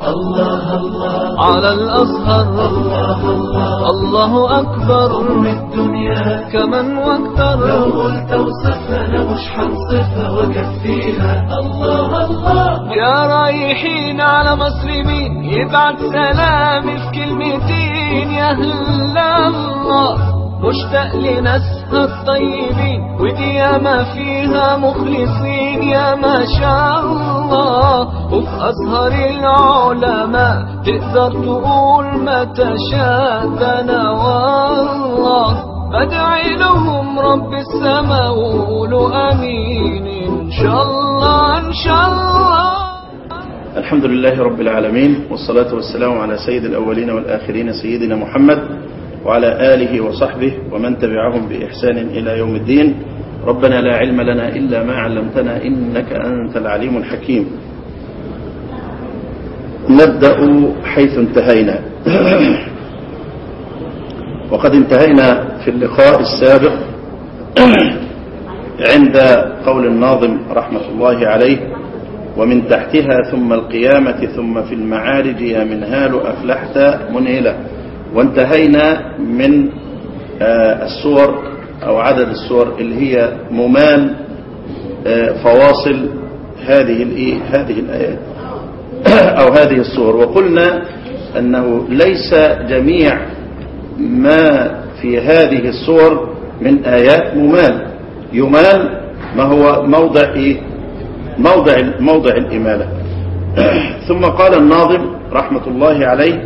الله الله على الأزهر الله الله الله أكبر أم الدنيا كمن واكثر لو قلت وصفها أنا مش هنصفها وأكفيها الله الله يا رايحين على مسلمين يبعت سلامي في كلمتين يا هلا الله مشتاق لناسها الطيبين ودي ياما فيها مخلصين يا ما شاء الله وفي أزهر العلماء تقدر تقول ما تشاء ده أنا والله بدعي لهم رب السماء وقولوا امين ان شاء الله ان شاء الله الحمد لله رب العالمين والصلاة والسلام على سيد الأولين والآخرين سيدنا محمد وعلى آله وصحبه ومن تبعهم بإحسان إلى يوم الدين ربنا لا علم لنا إلا ما علمتنا إنك أنت العليم الحكيم نبدأ حيث انتهينا وقد انتهينا في اللقاء السابق عند قول الناظم رحمة الله عليه ومن تحتها ثم القيامة ثم في المعارج يا منهال أفلحت منهلة وانتهينا من آه، السور أو عدد السور اللي هي ممال آه، فواصل هذه الإيه؟ هذه الآيات أو هذه السور وقلنا أنه ليس جميع ما في هذه السور من آيات ممال يمال ما هو موضع إيه موضع موضع الإمالة ثم قال الناظم رحمة الله عليه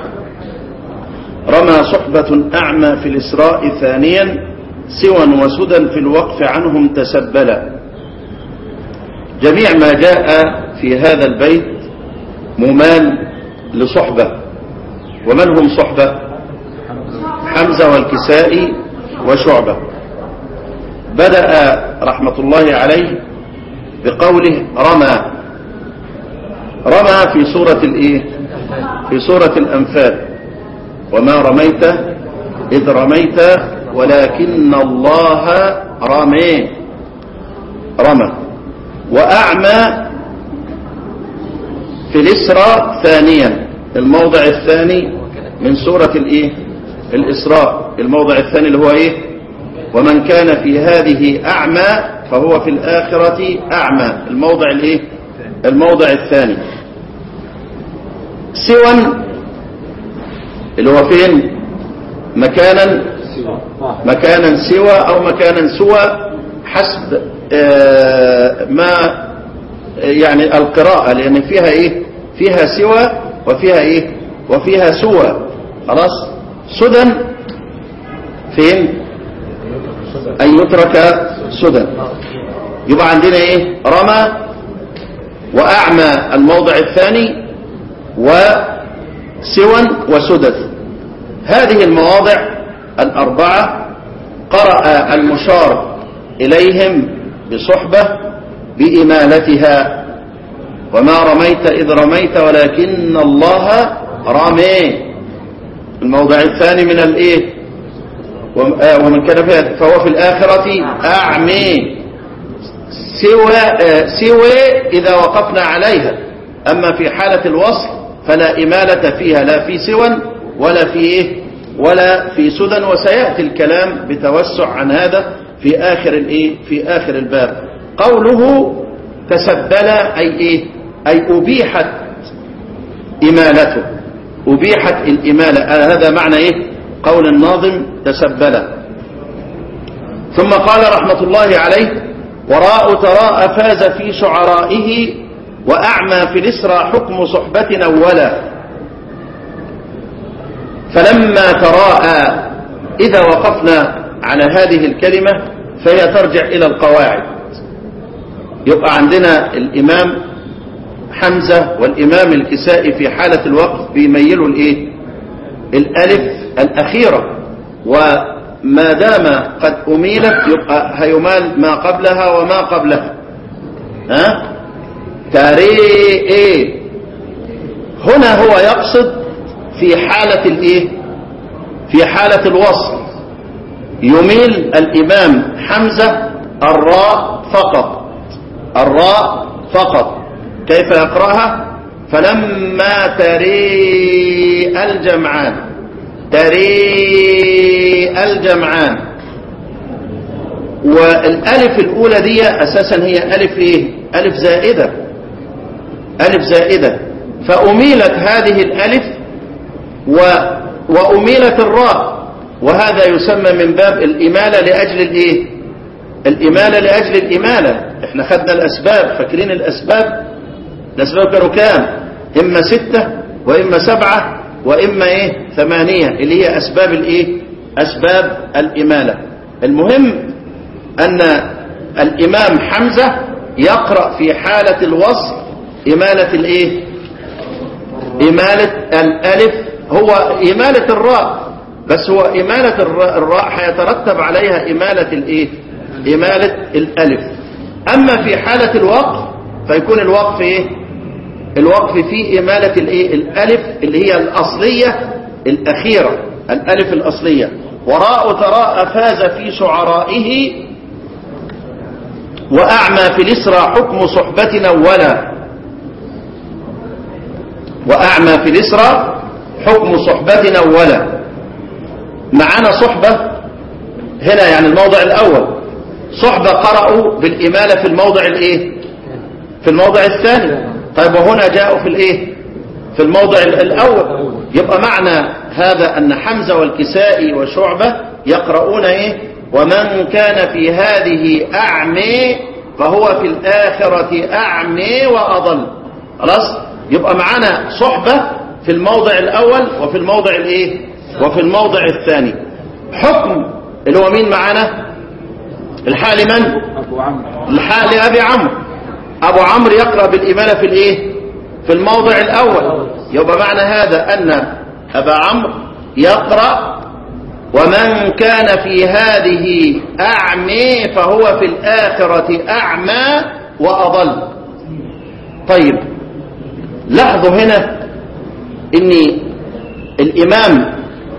رمى صحبة أعمى في الإسراء ثانيا سوى وسدى في الوقف عنهم تسبلا جميع ما جاء في هذا البيت ممال لصحبة ومن هم صحبة حمزة والكسائي وشعبة بدأ رحمة الله عليه بقوله رمى رمى في سورة الايه في سورة الأنفال وما رميت إذ رميت ولكن الله رمي رمى وأعمى في الإسراء ثانيا الموضع الثاني من سورة الايه الإسراء الموضع الثاني اللي هو ايه ومن كان في هذه أعمى فهو في الآخرة أعمى الموضع الايه الموضع الثاني سوى اللي هو فين مكانا مكانا سوى أو مكانا سوى حسب آه ما يعني القراءة لأن فيها إيه فيها سوى وفيها إيه وفيها سوى خلاص سدى فين أن يترك سدى يبقى عندنا إيه رمى وأعمى الموضع الثاني وسوى وسدد هذه المواضع الأربعة قرأ المشار إليهم بصحبة بإمالتها وما رميت إذ رميت ولكن الله رمي الموضع الثاني من الإيه ومن كان فيها فهو في الآخرة أعمي سوى, سوى إذا وقفنا عليها أما في حالة الوصل فلا إمالة فيها لا في سوى ولا في إيه ولا في سدى وسيأتي الكلام بتوسع عن هذا في آخر الإيه في آخر الباب قوله تسبل أي إيه أي أبيحت إمالته أبيحت الإمالة هذا معنى إيه قول الناظم تسبل ثم قال رحمة الله عليه وراء تراء فاز في شعرائه وأعمى في الإسرى حكم صحبة أولا فلما تراءى إذا وقفنا على هذه الكلمة فهي ترجع إلى القواعد يبقى عندنا الإمام حمزة والإمام الكسائي في حالة الوقف بيميلوا الإيه الألف الأخيرة وما دام قد أميلت يبقى هيمال ما قبلها وما قبلها ها تاريء هنا هو يقصد في حالة الايه في حالة الوصل يميل الإمام حمزة الراء فقط الراء فقط كيف يقرأها فلما تري الجمعان تري الجمعان والالف الاولى دي اساسا هي الف ايه الف زائده الف زائده فاميلت هذه الالف و واميلت الراء وهذا يسمى من باب الاماله لاجل الايه الاماله لاجل الاماله احنا خدنا الاسباب فاكرين الاسباب الاسباب كانوا كام اما ستة واما سبعة واما ايه ثمانية اللي هي اسباب الايه اسباب الامالة المهم ان الامام حمزة يقرأ في حالة الوصل امالة الايه امالة الالف هو امالة الراء بس هو امالة الراء, الراء هيترتب عليها امالة الايه امالة الالف اما في حالة الوقف فيكون الوقف ايه الوقف في إمالة الإيه؟ الألف اللي هي الأصلية الأخيرة الألف الأصلية وراء تراء فاز في شعرائه وأعمى في الإسرى حكم صحبتنا ولا وأعمى في الإسرى حكم صحبتنا ولا معنا صحبة هنا يعني الموضع الأول صحبة قرأوا بالإمالة في الموضع الإيه في الموضع الثاني طيب وهنا جاءوا في الايه في الموضع الاول يبقى معنى هذا ان حمزة والكسائي وشعبة يقرؤون ايه ومن كان في هذه اعمي فهو في الاخرة اعمي واضل خلاص يبقى معنا صحبة في الموضع الاول وفي الموضع الايه وفي الموضع الثاني حكم اللي هو مين معنا الحال من أبو عمرو الحال ابي عمرو ابو عمرو يقرأ بالامالة في الايه في الموضع الاول يبقى معنى هذا ان ابا عمرو يقرأ ومن كان في هذه اعمي فهو في الاخرة اعمى واضل طيب لاحظوا هنا ان الامام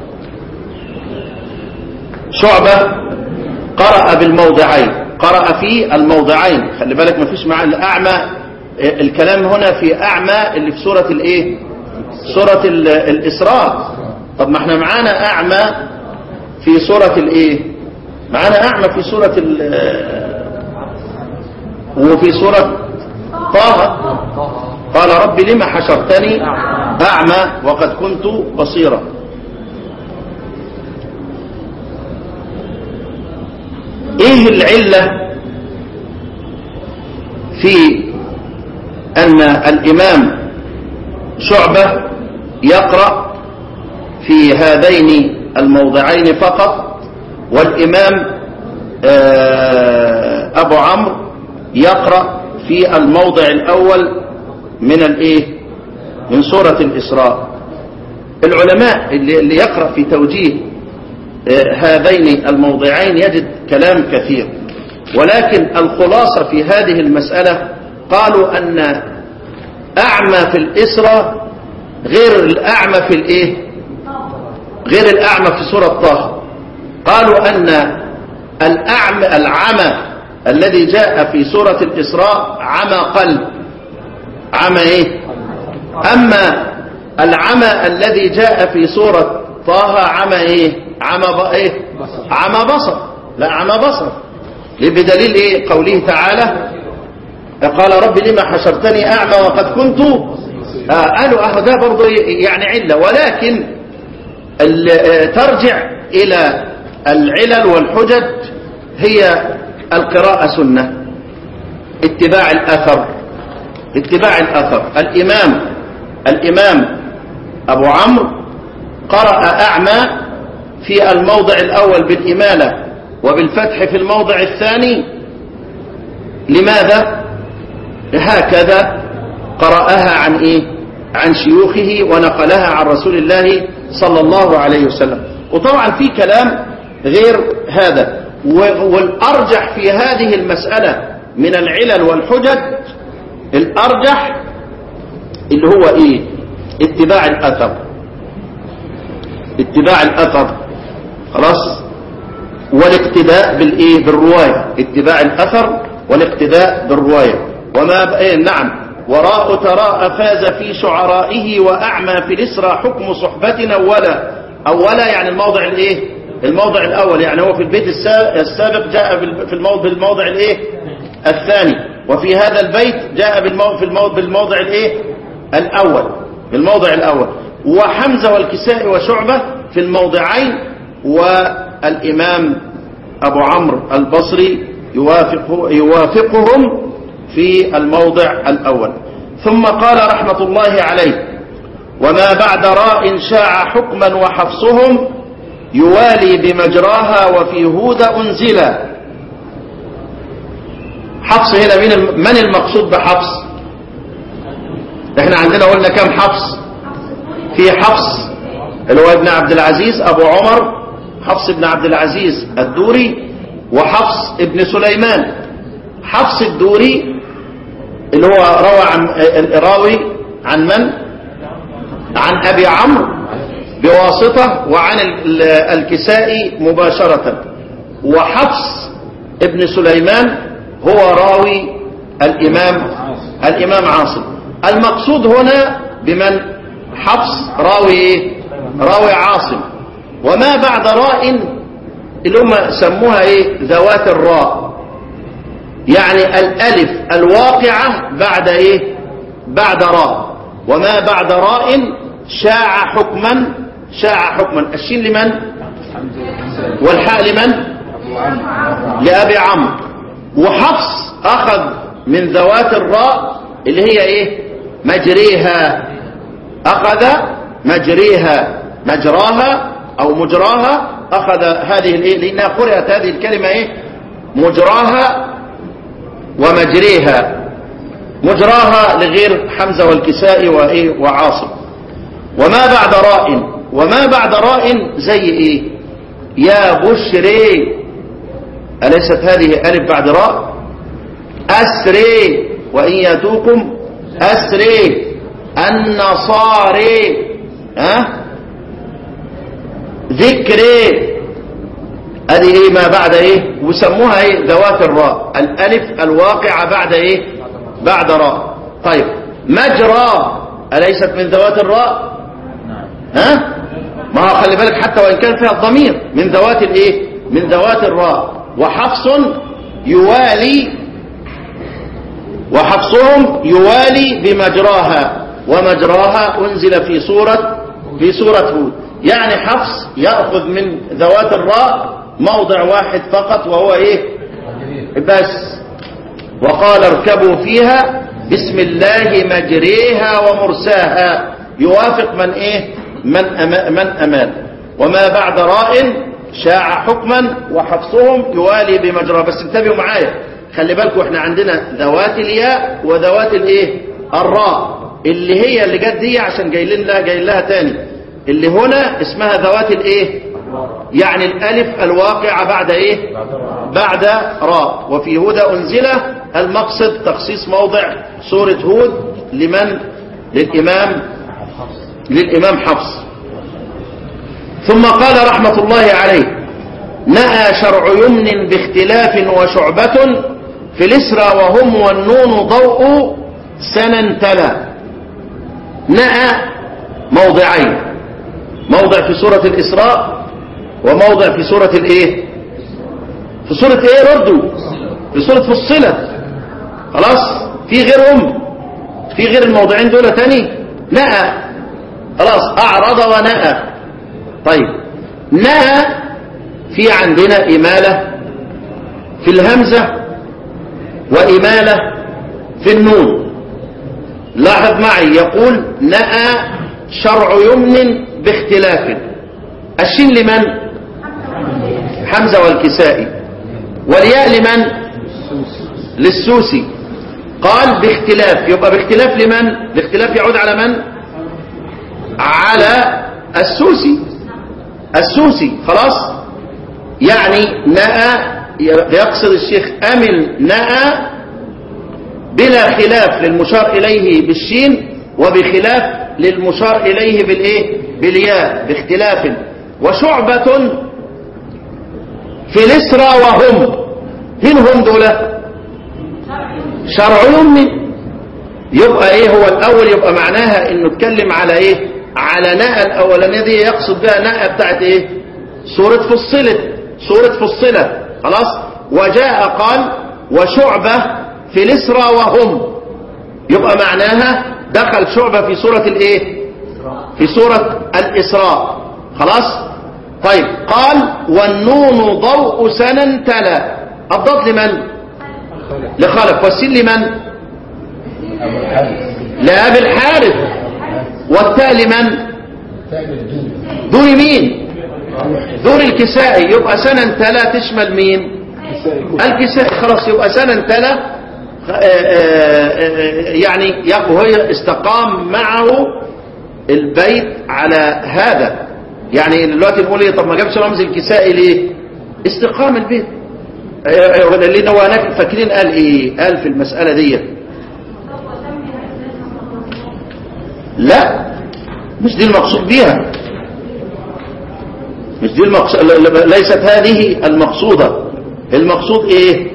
شعبة قرأ بالموضعين قرأ في الموضعين خلي بالك ما فيش مع الأعمى الكلام هنا في أعمى اللي في سورة الإيه سورة ال- الإسراء طب ما احنا معانا أعمى في سورة الإيه معانا أعمى في سورة ال وفي سورة طه قال رب لما حشرتني أعمى وقد كنت بصيرا ايه العلة في ان الامام شعبة يقرأ في هذين الموضعين فقط والامام آه، ابو عمرو يقرأ في الموضع الاول من الايه من سورة الاسراء العلماء اللي اللي يقرأ في توجيه هذين الموضعين يجد كلام كثير ولكن الخلاصة في هذه المسألة قالوا أن أعمى في الإسرى غير الأعمى في الإيه غير الأعمى في سورة طه قالوا أن الأعمى العمى الذي جاء في سورة الإسراء عمى قلب عمى إيه أما العمى الذي جاء في سورة طه عمى إيه عمى ب... إيه عمى بصر لا عمى بصر ليه بدليل إيه قوله تعالى قال رب لما حشرتني أعمى وقد كنت آه قالوا أهو ده برضه يعني علة ولكن ال- آه، ترجع إلى العلل والحجج هي القراءة سنة اتباع الأثر اتباع الأثر الإمام الإمام أبو عمرو قرأ أعمى في الموضع الأول بالإمالة وبالفتح في الموضع الثاني لماذا هكذا قرأها عن إيه عن شيوخه ونقلها عن رسول الله صلى الله عليه وسلم وطبعا في كلام غير هذا و- والأرجح في هذه المسألة من العلل والحجج الأرجح اللي هو إيه اتباع الأثر اتباع الأثر خلاص والاقتداء بالإيه بالرواية اتباع الأثر والاقتداء بالرواية وما ب... إيه نعم وراء تراء فاز في شعرائه وأعمى في الإسرى حكم صحبتنا أولا أولا يعني الموضع الإيه الموضع الأول يعني هو في البيت السا- السابق جاء بال- في الموضع بالموضع الإيه الثاني وفي هذا البيت جاء بالموضع في الموضع بالموضع الإيه الأول بالموضع الأول وحمزة والكساء وشعبة في الموضعين والإمام أبو عمرو البصري يوافق يوافقهم في الموضع الأول ثم قال رحمة الله عليه وما بعد راء شاع حكما وحفصهم يوالي بمجراها وفي هود أنزلا حفص هنا من الم- من المقصود بحفص احنا عندنا قلنا كم حفص في حفص اللي هو ابن عبد العزيز ابو عمر حفص ابن عبد العزيز الدوري وحفص ابن سليمان حفص الدوري اللي هو روى عن الراوي عن من عن ابي عمرو بواسطة وعن ال- الكسائي مباشرة وحفص ابن سليمان هو راوي الامام الامام عاصم المقصود هنا بمن حفص راوي ايه راوي عاصم وما بعد راء اللي هم سموها ايه ذوات الراء يعني الالف الواقعة بعد ايه بعد راء وما بعد راء شاع حكما شاع حكما الشين لمن والحاء لمن لأبي عمرو وحفص أخذ من ذوات الراء اللي هي إيه مجريها أخذ مجريها مجراها أو مجراها أخذ هذه الإيه لأنها قرأت هذه الكلمة إيه مجراها ومجريها مجراها لغير حمزة والكساء وإيه وعاصم وما بعد راء وما بعد راء زي إيه يا بشري أليست هذه ألف بعد راء أسري وإن ياتوكم أسري النصاري ها ذكري هذه ايه ما بعد ايه وسموها ايه ذوات الراء الالف الواقعة بعد ايه بعد راء طيب مجرى أليست من ذوات الراء ها ما هو خلي بالك حتى وإن كان فيها الضمير من ذوات الايه من ذوات الراء وحفص يوالي وحفصهم يوالي بمجراها ومجراها أنزل في سورة في سورة هود يعني حفص يأخذ من ذوات الراء موضع واحد فقط وهو ايه بس وقال اركبوا فيها بسم الله مجريها ومرساها يوافق من ايه من أما من امان وما بعد راء شاع حكما وحفصهم يوالي بمجرى بس انتبهوا معايا خلي بالكم احنا عندنا ذوات الياء وذوات الايه الراء اللي هي اللي جت دي عشان جايلين لها جايين لها تاني اللي هنا اسمها ذوات الايه يعني الالف الواقعة بعد ايه بعد راء وفي هدى انزل المقصد تخصيص موضع سورة هود لمن للامام للامام حفص ثم قال رحمة الله عليه نأى شرع يمن باختلاف وشعبة في الإسرى وهم والنون ضوء سنا تلا نأى موضعين موضع في سورة الإسراء وموضع في سورة الإيه في سورة إيه برضو في سورة فصلت خلاص في غيرهم في غير الموضعين دول تاني نأى خلاص أعرض ونأى طيب نأى في عندنا إمالة في الهمزة وإمالة في النون لاحظ معي يقول نأى شرع يمن باختلاف الشين لمن حمزة والكسائي والياء لمن للسوسي قال باختلاف يبقى باختلاف لمن باختلاف يعود على من على السوسي السوسي خلاص يعني نأى يقصد الشيخ أمل نأى بلا خلاف للمشار إليه بالشين وبخلاف للمشار إليه بالإيه بالياء باختلاف وشعبة في الإسرى وهم من هم دول شرع يمن يبقى ايه هو الاول يبقى معناها انه اتكلم على ايه على ناء الاولانيه دي يقصد بها ناء بتاعت ايه سوره فصلت سوره فصلت خلاص وجاء قال وشعبه في الاسرى وهم يبقى معناها دخل شعبه في سوره الايه في سوره الاسراء خلاص طيب قال والنون ضوء سنا تلا الضاد لمن لخلف والسين لمن لأبي الحارث والتاء لمن دون مين دون الكسائي يبقى سنة تلا تشمل مين الكسائي خلاص يبقى سنة تلا يعني هي استقام معه البيت على هذا يعني دلوقتي نقول ايه طب ما جابش رمز الكسائي ليه استقام البيت لان هو هناك فاكرين قال ايه قال في المسألة ديت لا مش دي المقصود بيها مش دي المقصود ليست هذه المقصودة المقصود ايه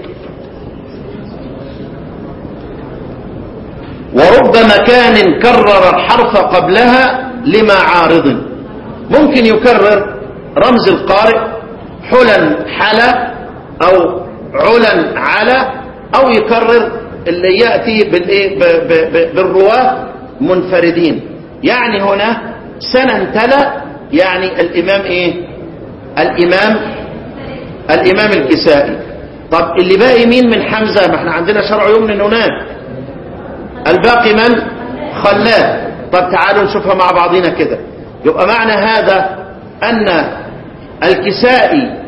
ورب مكان كرر الحرف قبلها لما عارض ممكن يكرر رمز القارئ حلا حلا او علا على او يكرر اللي يأتي بالايه بالرواه منفردين يعني هنا سنة تلا يعني الامام ايه الامام الامام الكسائي طب اللي باقي مين من حمزة ما احنا عندنا شرع يمن هناك الباقي من خلاه طب تعالوا نشوفها مع بعضنا كده يبقى معنى هذا ان الكسائي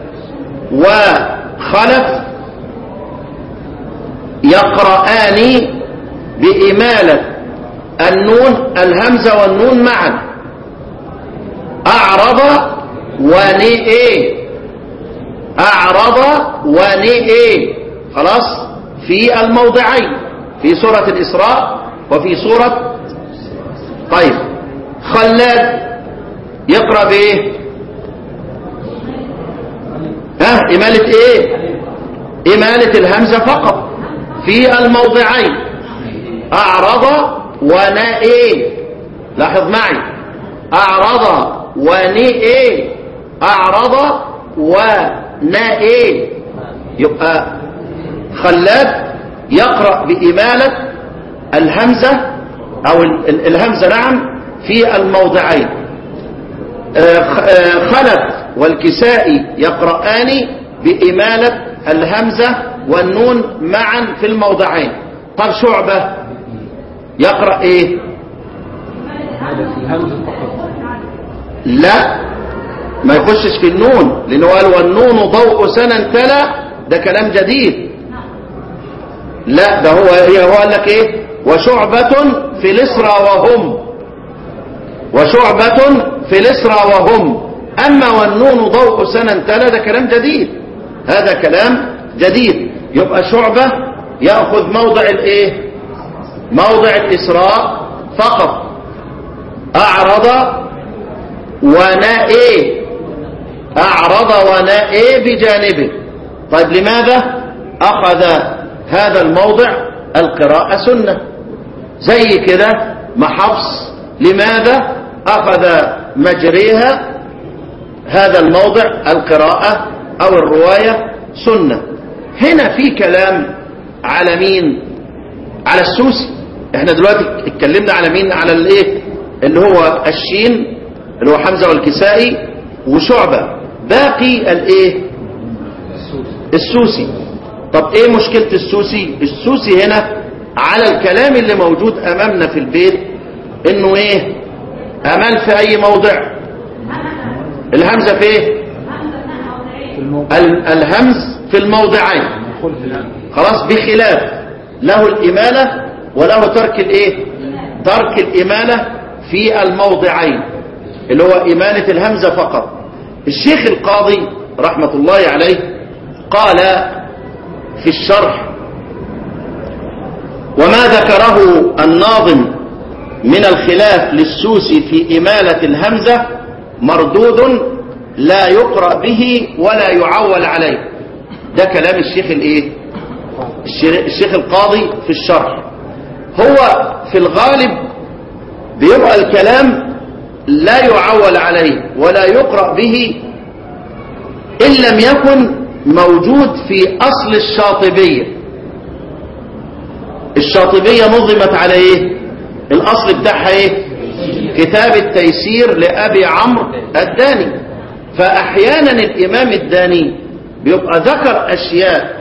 وخلف يقرآن بإمالة النون الهمزة والنون معا أعرض ونئ أعرض ونئ خلاص في الموضعين في سورة الإسراء وفي سورة طيب خلاد يقرأ بإيه ها إمالة إيه إمالة الهمزة فقط في الموضعين أعرض ونئ لاحظ معي أعرض ونئ أعرض ونئ يبقى خلاد يقرأ بإمالة الهمزة أو الهمزة نعم في الموضعين خلف والكسائي يقرآن بإمالة الهمزة والنون معا في الموضعين طب شعبة يقرأ ايه لا ما يخشش في النون لانه قال والنون ضوء سنة تلا ده كلام جديد لا ده هو هو قال لك ايه وشعبة في الاسرى وهم وشعبة في الاسرى وهم اما والنون ضوء سنة تلا ده كلام جديد هذا كلام جديد يبقى شعبة يأخذ موضع الايه موضع الاسراء فقط اعرض ونائي اعرض ونائي بجانبه طيب لماذا اخذ هذا الموضع القراءة سنة زي كده محفص لماذا اخذ مجريها هذا الموضع القراءة او الرواية سنة هنا في كلام على مين على السوسي احنا دلوقتي اتكلمنا على مين على الايه اللي هو الشين اللي هو حمزة والكسائي وشعبة باقي الايه السوسي طب ايه مشكلة السوسي السوسي هنا على الكلام اللي موجود امامنا في البيت انه ايه امال في اي موضع الهمزة في ايه الهمز في الموضعين خلاص بخلاف له الامالة وله ترك الايه ترك الامالة في الموضعين اللي هو امالة الهمزة فقط الشيخ القاضي رحمة الله عليه قال في الشرح وما ذكره الناظم من الخلاف للسوسي في إمالة الهمزة مردود لا يقرأ به ولا يعول عليه ده كلام الشيخ الايه الشيخ القاضي في الشرح هو في الغالب بيبقى الكلام لا يعول عليه ولا يقرأ به إن لم يكن موجود في أصل الشاطبية الشاطبية نظمت على إيه الأصل بتاعها إيه كتاب التيسير لأبي عمرو الداني فأحيانا الإمام الداني بيبقى ذكر أشياء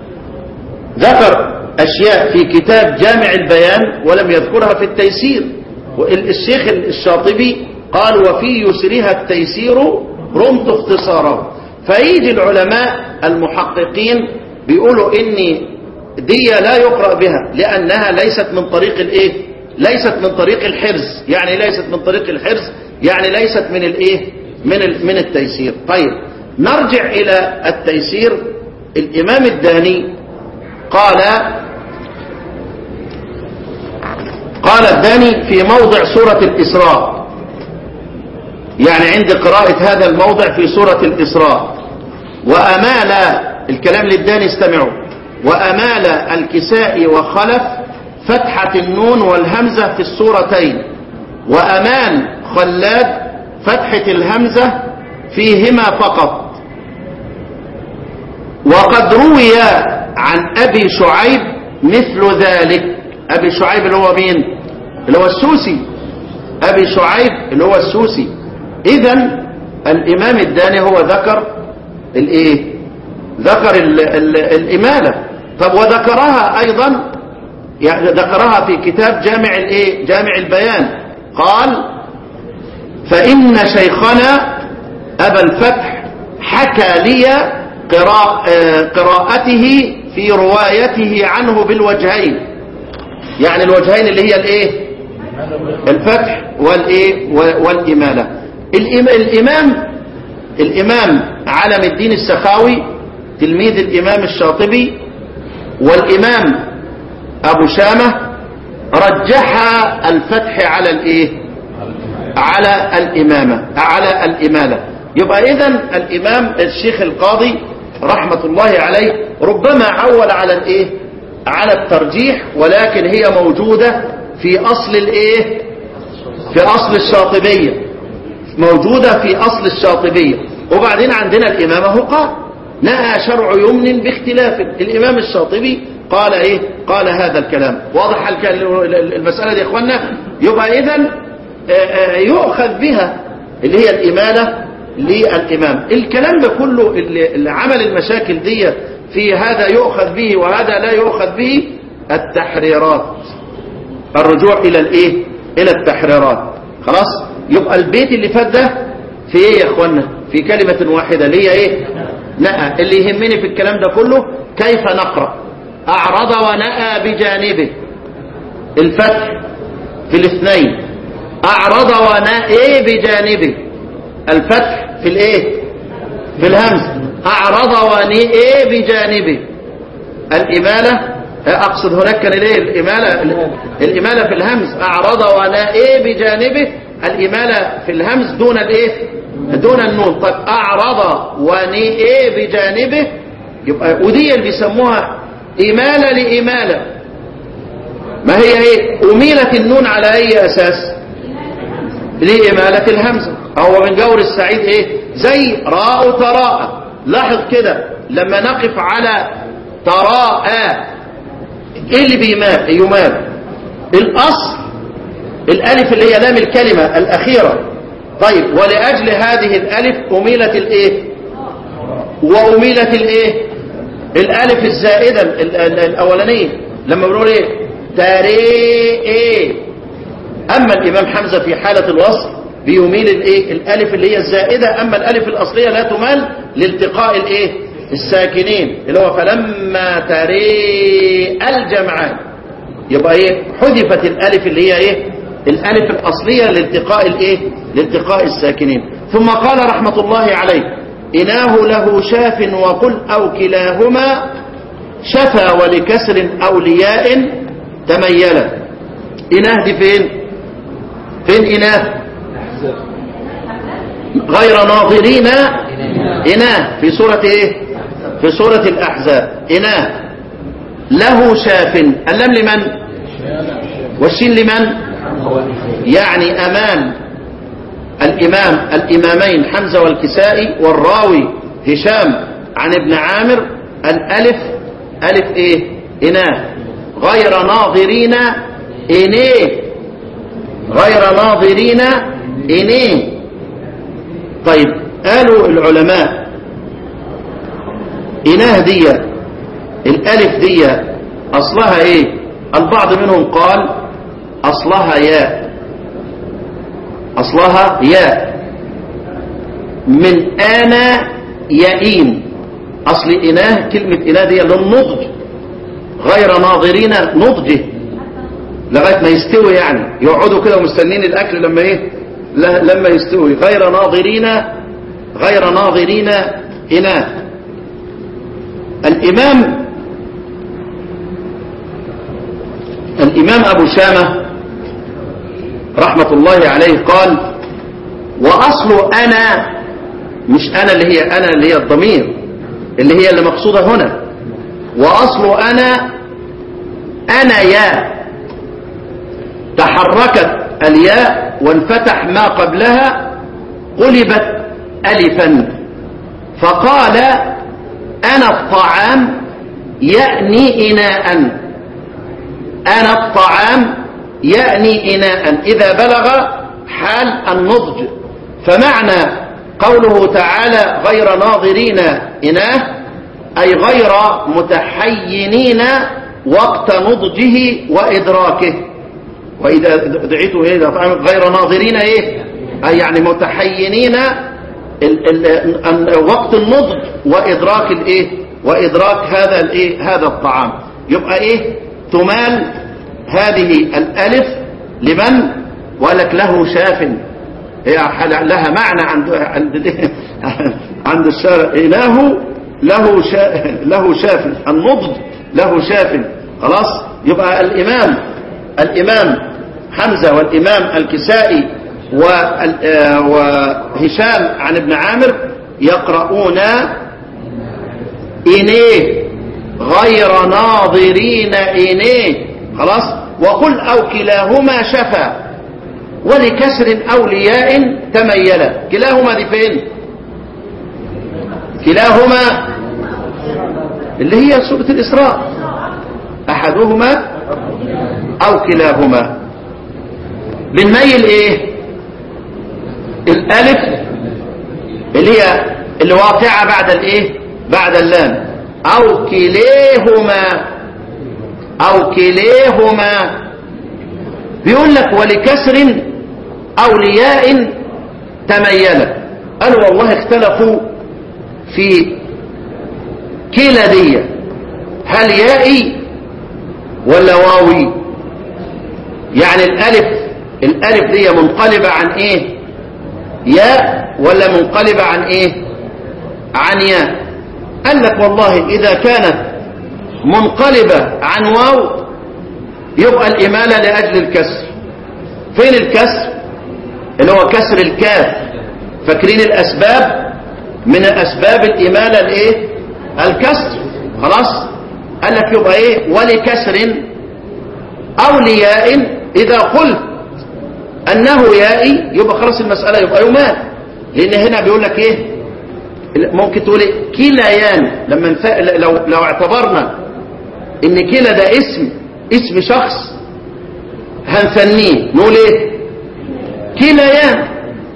ذكر أشياء في كتاب جامع البيان ولم يذكرها في التيسير والشيخ الشاطبي قال وفي يسرها التيسير رمت اختصاره فيجي العلماء المحققين بيقولوا ان دي لا يقرأ بها لأنها ليست من طريق الايه ليست من طريق الحرز يعني ليست من طريق الحرز يعني ليست من الايه من ال- من التيسير طيب نرجع إلى التيسير الإمام الداني قال قال الداني في موضع سورة الإسراء يعني عند قراءة هذا الموضع في سورة الإسراء وأمال الكلام للداني استمعوا وأمال الكساء وخلف فتحة النون والهمزة في السورتين وأمال خلاد فتحة الهمزة فيهما فقط وقد روي عن أبي شعيب مثل ذلك أبي شعيب اللي هو مين اللي هو السوسي أبي شعيب اللي هو السوسي إذا الإمام الداني هو ذكر الإيه ذكر ال ال الإمالة طب وذكرها أيضا يعني ذكرها في كتاب جامع الإيه جامع البيان قال فإن شيخنا أبا الفتح حكى لي قراء قراءته في روايته عنه بالوجهين يعني الوجهين اللي هي الايه الفتح والايه والإمالة الإم- الإمام الإمام علم الدين السخاوي تلميذ الإمام الشاطبي والإمام أبو شامة رجح الفتح على الإيه على الإمامة على الإمالة يبقى إذن الإمام الشيخ القاضي رحمة الله عليه ربما عول على الإيه على الترجيح ولكن هي موجودة في أصل الإيه في أصل الشاطبية موجودة في أصل الشاطبية وبعدين عندنا الإمام هو قال نأى شرع يمن باختلاف الإمام الشاطبي قال إيه قال هذا الكلام واضح الك- المسألة دي يا إخوانا يبقى إذن آه، آه، يؤخذ بها اللي هي الإمالة للإمام الكلام ده كله اللي اللي عمل المشاكل دي في هذا يؤخذ به وهذا لا يؤخذ به التحريرات الرجوع إلى الإيه إلى التحريرات خلاص يبقى البيت اللي فات ده في إيه يا إخوانا في كلمة واحدة اللي هي إيه نأى اللي يهمني في الكلام ده كله كيف نقرأ أعرض ونأى بجانبه الفتح في الاثنين أعرض ونأى بجانبه الفتح في الإيه في الهمز أعرض ونأى بجانبه الإمالة أقصد هناك كان إيه الإمالة الإمالة في الهمز أعرض ونأى بجانبه الإمالة في الهمز دون الإيه دون النون طيب أعرض ونأى بجانبه يبقى ودي اللي بيسموها إمالة لإمالة ما هي ايه أميلت النون على أي أساس لإمالة الهمزة هو من جور السعيد ايه زي راء تراء لاحظ كده لما نقف على تراء ايه اللي بيمال يمال الأصل الألف اللي هي لام الكلمة الأخيرة طيب ولأجل هذه الألف أميلت الإيه وأميلت الإيه الألف الزائدة ال- ال- الأولانية لما بنقول إيه تاري إيه أما الإمام حمزة في حالة الوصل بيميل الإيه الألف اللي هي الزائدة أما الألف الأصلية لا تمال لالتقاء الإيه الساكنين اللي هو فلما تري الجمعان يبقى ايه حذفت الالف اللي هي ايه الالف الاصليه لالتقاء الايه لالتقاء الساكنين ثم قال رحمه الله عليه اناه له شاف وقل او كلاهما شفا ولكسر او لياء تميلا اناه دي فين فين اناه غير ناظرين اناه في سوره ايه في سوره الاحزاب اناه له شاف اللام لمن والشين لمن يعني أمان الإمام الإمامين حمزة والكسائي والراوي هشام عن ابن عامر الألف ألف إيه إناه غير ناظرين إنيه غير ناظرين إنيه طيب قالوا العلماء إناه دي الألف دي أصلها إيه البعض منهم قال أصلها ياء أصلها ياء من أنا يئين أصل إناه كلمة إناه دي للنضج غير ناظرين نضجه لغاية ما يستوي يعني يقعدوا كده ومستنين الأكل لما إيه ل- لما يستوي غير ناظرين غير ناظرين إناه الإمام الإمام أبو شامة رحمة الله عليه قال وأصل أنا مش أنا اللي هي أنا اللي هي الضمير اللي هي اللي مقصودة هنا وأصل أنا أنا يا تحركت الياء وانفتح ما قبلها قلبت ألفا فقال أنا الطعام يأني إناء أنا الطعام يأني إناء إذا بلغ حال النضج فمعنى قوله تعالى غير ناظرين إناه أي غير متحينين وقت نضجه وإدراكه وإذا دعيتم إيه إذا طعام غير ناظرين إيه أي يعني متحينين ال ال ال وقت النضج وإدراك الإيه وإدراك هذا الإيه هذا الطعام يبقى إيه تمال هذه الألف لمن ولك له شاف هي حل- لها معنى عند عند عند الشارع إله له شا له شاف النضج له شاف خلاص يبقى الإمام الإمام حمزة والإمام الكسائي وال- آه، وهشام عن ابن عامر يقرؤون إنيه غير ناظرين إنيه خلاص وقل أو كلاهما شفا ولكسر أولياء تميلا كلاهما دي فين كلاهما اللي هي سورة الإسراء أحدهما أو كلاهما بنميل إيه الألف اللي هي اللي واقعة بعد الإيه بعد اللام أو كليهما أو كليهما بيقول لك ولكسر أو لياء تميلا قالوا والله اختلفوا في كلا دي هل يائي ولا واوي يعني الألف الألف دي منقلبة عن إيه ياء ولا منقلبة عن إيه عن ياء قال لك والله إذا كانت منقلبة عن واو يبقى الإمالة لأجل الكسر فين الكسر اللي هو كسر الكاف فاكرين الأسباب من أسباب الإمالة الإيه الكسر خلاص قال لك يبقى إيه ولكسر أو لياء إذا قلت أنه يائي يبقى خلاص المسألة يبقى يمال لأن هنا بيقول لك إيه ممكن تقول إيه كلايان لما نف... لو لو اعتبرنا ان كلا ده اسم اسم شخص هنثنيه نقول ايه كلايان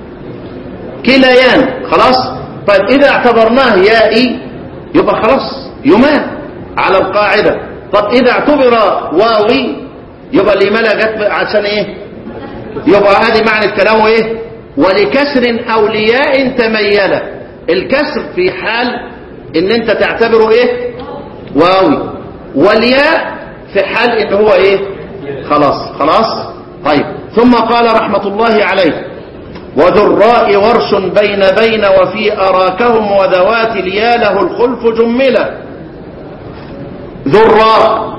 كلايان خلاص طيب اذا اعتبرناه يائي يبقى خلاص يمال على القاعدة طب اذا اعتبر واوي يبقى الإمالة جت عشان ايه يبقى هذه معنى الكلام ايه ولكسر او لياء تميلا الكسر في حال ان انت تعتبره ايه واوي والياء في حال ان هو ايه خلاص خلاص طيب ثم قال رحمة الله عليه وذراء ورش بين بين وفي أراكهم وذوات اليا له الخلف جملة ذراء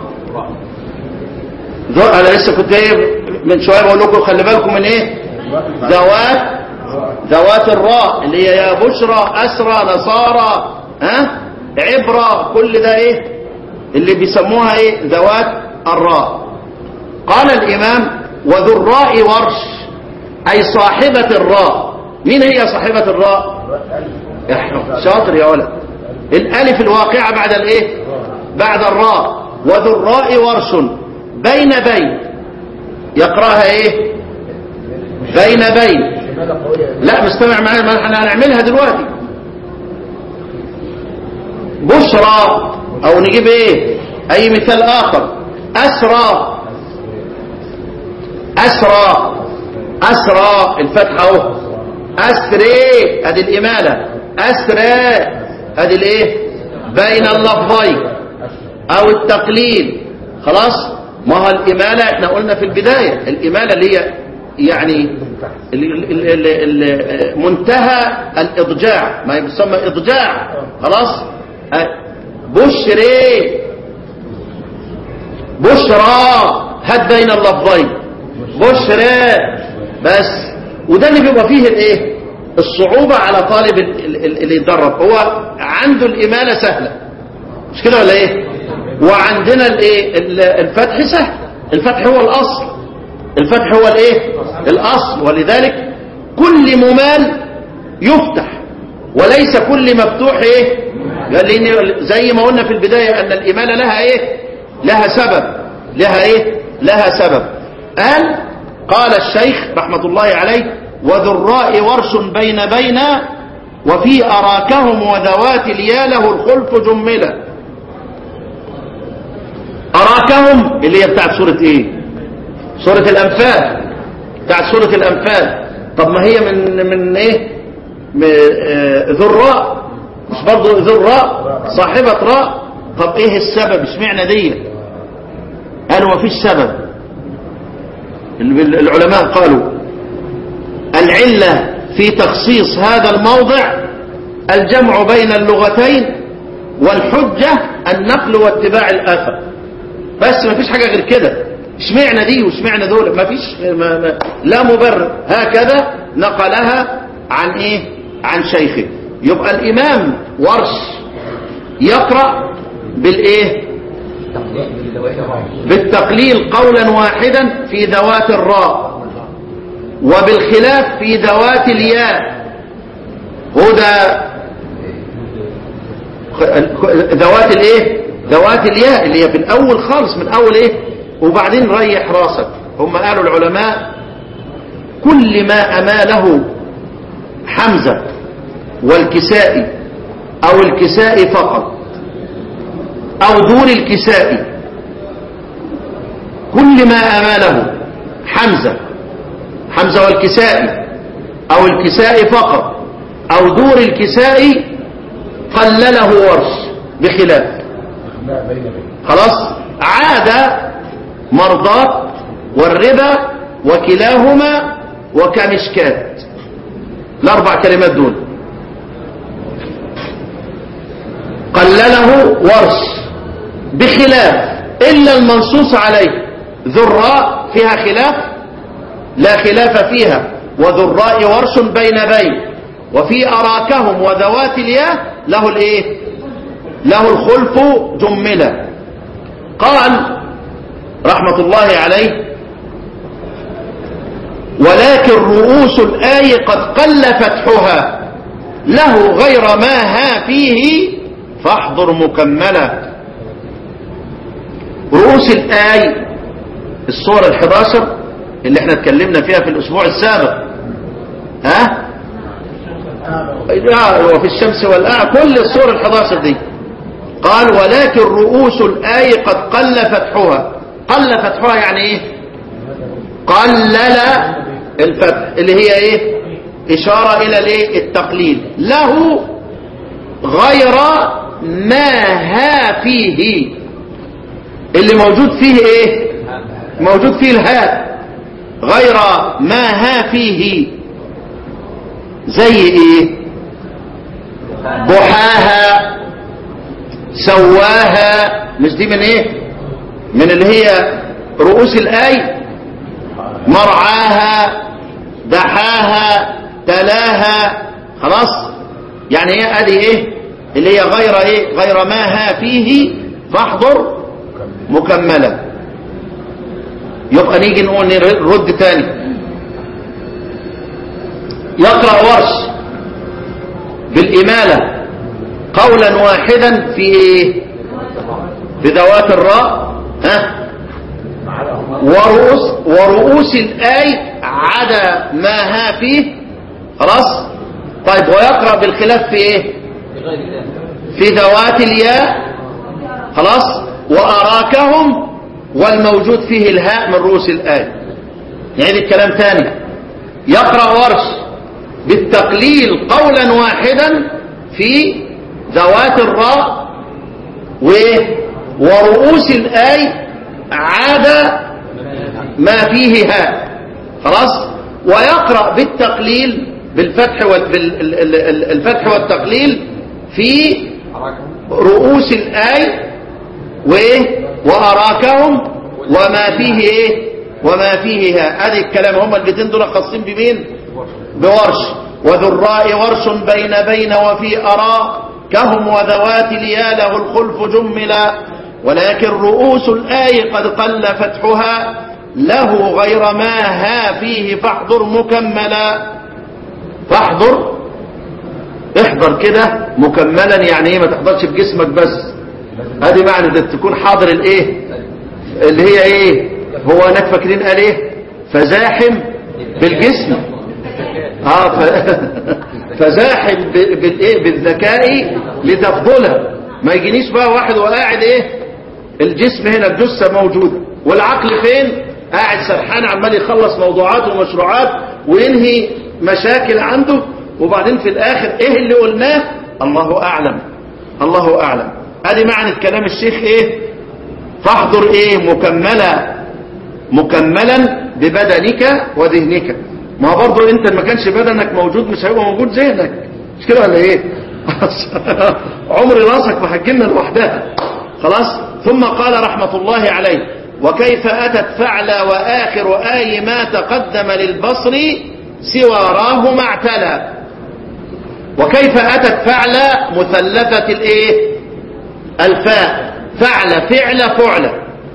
ذر... أنا لسه كنت ايه من شوية بقول لكم خلي بالكم من ايه ذوات ذوات الراء اللي هي يا بشرى أسرى نصارى ها عبرة كل ده ايه اللي بيسموها ايه ذوات الراء قال الإمام وذو الراء ورش أي صاحبة الراء مين هي صاحبة الراء شاطر يا ولد الألف الواقعة بعد الإيه بعد الراء وذو الراء ورش بين بين يقرأها إيه بين بين لا مستمع معايا ما احنا هنعملها دلوقتي بشرى او نجيب ايه اي مثال اخر اسرى اسرى اسرى الفتحه اهو اسري ادي الاماله اسرى ادي الايه بين اللفظين او التقليل خلاص ما هو الاماله احنا قلنا في البدايه الاماله اللي هي يعني ال- ال- ال- ال- منتهى الاضجاع ما يسمى اضجاع خلاص أه. بشري بشرى هات بين اللفظين بشرى بس وده اللي بيبقى فيه الايه الصعوبة على طالب ال- ال- ال- اللي يتدرب هو عنده الإمالة سهلة مش كده ولا ايه وعندنا الايه ال- الفتح سهل الفتح هو الأصل الفتح هو الايه الأصل ولذلك كل ممال يفتح وليس كل مفتوح ايه لان زي ما قلنا في البداية ان الإمالة لها ايه لها سبب لها ايه لها سبب قال قال الشيخ رحمة الله عليه وذراء ورش بين بين وفي أراكهم وذوات اليا له الخلف جملة أراكهم اللي هي بتاعت سورة ايه سورة الأنفال بتاعت سورة الأنفال طب ما هي من من ايه من آه، ذراء مش برضه ذراء صاحبة راء طب ايه السبب اشمعنى دي قالوا ما فيش سبب ال- العلماء قالوا العلة في تخصيص هذا الموضع الجمع بين اللغتين والحجة النقل واتباع الآثر بس ما فيش حاجة غير كده اشمعنى دي واشمعنى دول ما فيش ما ما لا مبرر هكذا نقلها عن ايه عن شيخه يبقى الامام ورش يقرأ بالايه بالتقليل قولا واحدا في ذوات الراء وبالخلاف في ذوات الياء هدى ذوات الايه ذوات الياء اللي هي في الاول خالص من اول ايه وبعدين ريح راسك هم قالوا العلماء كل ما اماله حمزة والكسائي او الكسائي فقط او دون الكسائي كل ما اماله حمزة حمزة والكسائي او الكسائي فقط او دور الكسائي قلله ورش بخلاف خلاص عاد مرضات والربا وكلاهما وكمشكات الاربع كلمات دول قلله ورش بخلاف الا المنصوص عليه ذراء فيها خلاف لا خلاف فيها وذراء ورش بين بين وفي أراكهم وذوات الياء له الايه له الخلف جملة قال رحمة الله عليه ولكن رؤوس الآي قد قل فتحها له غير ما ها فيه فاحضر مكملة رؤوس الآي الصورة الحداشر اللي احنا اتكلمنا فيها في الأسبوع السابق ها آه وفي الشمس والآع كل الصور الحداشر دي قال ولكن رؤوس الآي قد قل فتحها قل فتحها يعني ايه قلل الفتح اللي هي ايه اشارة الى الايه التقليل له غير ما ها فيه اللي موجود فيه ايه موجود فيه الهاء غير ما ها فيه زي ايه ضحاها سواها مش دي من ايه من اللي هي رؤوس الآي مرعاها دحاها تلاها خلاص يعني ايه ادي ايه اللي هي غير ايه غير ما ها فيه فاحضر مكملة يبقى نيجي نقول نرد تاني يقرأ ورش بالإمالة قولا واحدا في ايه في ذوات الراء ها ورؤوس ورؤوس الآي عدا ما ها فيه خلاص طيب ويقرأ بالخلاف في ايه في ذوات الياء خلاص وأراكهم والموجود فيه الهاء من رؤوس الآية يعني الكلام تاني يقرأ ورش بالتقليل قولا واحدا في ذوات الراء و- ورؤوس الآي عدا ما فيه هاء خلاص ويقرأ بالتقليل بالفتح وال- بال- ال- ال- ال- الفتح والتقليل في رؤوس الآي وايه وأراكهم وما فيه ايه وما فيه ها ادي الكلام هم البيتين دول خاصين بمين بورش وذراء ورش بين بين وفي أراء كهم وذوات اليا له الخلف جملا ولكن رؤوس الآي قد قل فتحها له غير ما ها فيه فاحضر مكملا فاحضر احضر كده مكملا يعني ايه ما تحضرش بجسمك بس ادي معنى ده تكون حاضر الايه اللي هي ايه هو هناك فاكرين قال ايه فزاحم بالجسم اه ف... فزاحم ب- بالايه بالذكاء لتفضله ما يجينيش بقى واحد وقاعد ايه الجسم هنا الجثه موجوده والعقل فين قاعد سرحان عمال يخلص موضوعات ومشروعات وينهي مشاكل عنده وبعدين في الاخر ايه اللي قلناه الله اعلم الله اعلم ادي معنى كلام الشيخ ايه فاحضر ايه مكملا مكملا ببدنك وذهنك ما هو برضه انت ما كانش بدنك موجود مش هيبقى موجود ذهنك مش كده ولا ايه عمر راسك ما هتجيلنا لوحدها خلاص ثم قال رحمة الله عليه وكيف أتت فعل وآخر آي ما تقدم للبصر سوى راه ما اعتلى وكيف أتت فعل مثلثة الايه الفاء فعل فعل فعل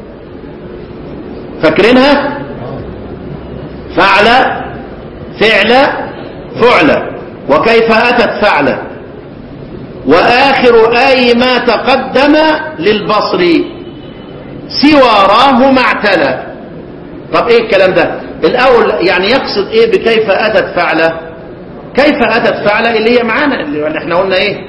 فاكرينها فعل فعل فعل وكيف أتت فعل وآخر آي ما تقدم للبصر سوى راه ما اعتلى طب ايه الكلام ده الاول يعني يقصد ايه بكيف اتت فعله كيف اتت فعله اللي هي معانا اللي احنا قلنا ايه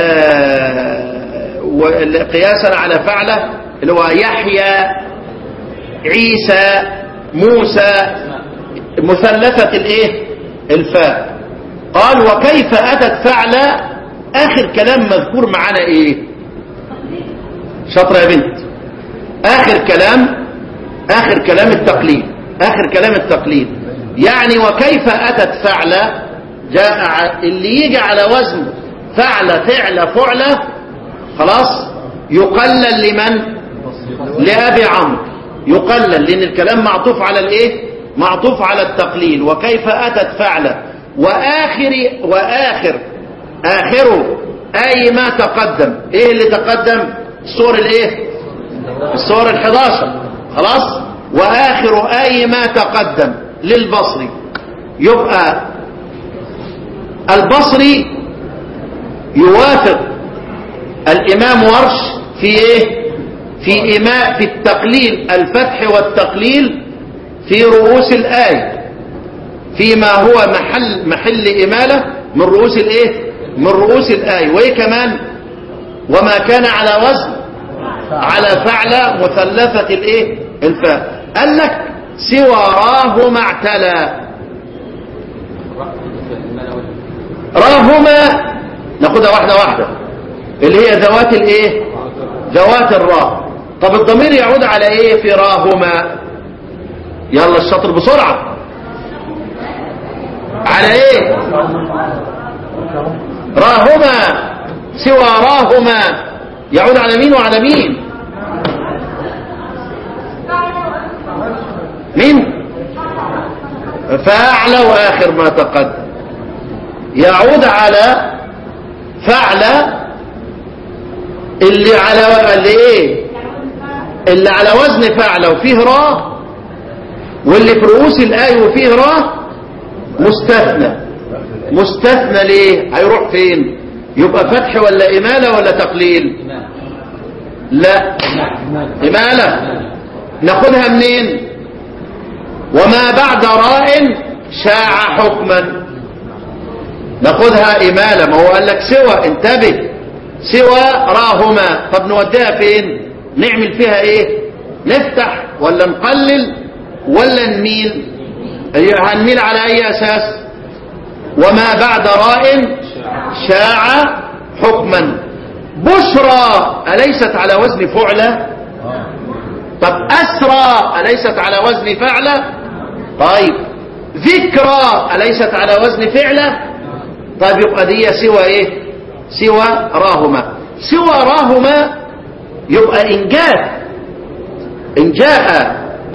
آه و- قياسا على فعله اللي هو يحيى عيسى موسى مثلثة الايه الفاء قال وكيف اتت فعل اخر كلام مذكور معانا ايه شاطره يا بنت اخر كلام اخر كلام التقليد اخر كلام التقليد يعني وكيف اتت فعل جاء ع- اللي يجي على وزن فعل فعل فعل خلاص يقلل لمن لأبي عمرو يقلل لأن الكلام معطوف على الإيه معطوف على التقليل وكيف أتت فعلة وآخر وآخر آخره أي ما تقدم إيه اللي تقدم الصور الإيه الصور الحداشر خلاص وآخر أي ما تقدم للبصري يبقى البصري يوافق الإمام ورش في إيه في إماء في التقليل الفتح والتقليل في رؤوس الآية فيما هو محل محل إمالة من رؤوس الإيه من رؤوس الآية وإيه كمان وما كان على وزن على فعل مثلثة الإيه الفاء قال لك سوى راه ما اعتلى راهما ناخدها واحدة واحدة اللي هي ذوات الايه ذوات الراء طب الضمير يعود على ايه في راهما يلا الشطر بسرعة على ايه راهما سوى راهما يعود على مين وعلى مين مين فاعل واخر ما تقدم يعود على فعل اللي على اللي ايه اللي على وزن فعل وفيه راء واللي في رؤوس الآية وفيه را مستثنى مستثنى ليه هيروح فين يبقى فتح ولا إمالة ولا تقليل لا إمالة ناخدها منين وما بعد راء شاع حكما ناخدها إمالة ما هو قال لك سوى انتبه سوى راهما طب نوديها فين نعمل فيها ايه نفتح ولا نقلل ولا نميل هنميل على اي اساس وما بعد راء شاع حكما بشرى أليست على وزن فعلة طب أسرى أليست على وزن فعلة طيب ذكرى أليست على وزن فعلة طيب يبقى دي سوى ايه سوى راهما سوى راهما يبقى إن جاء إن جاء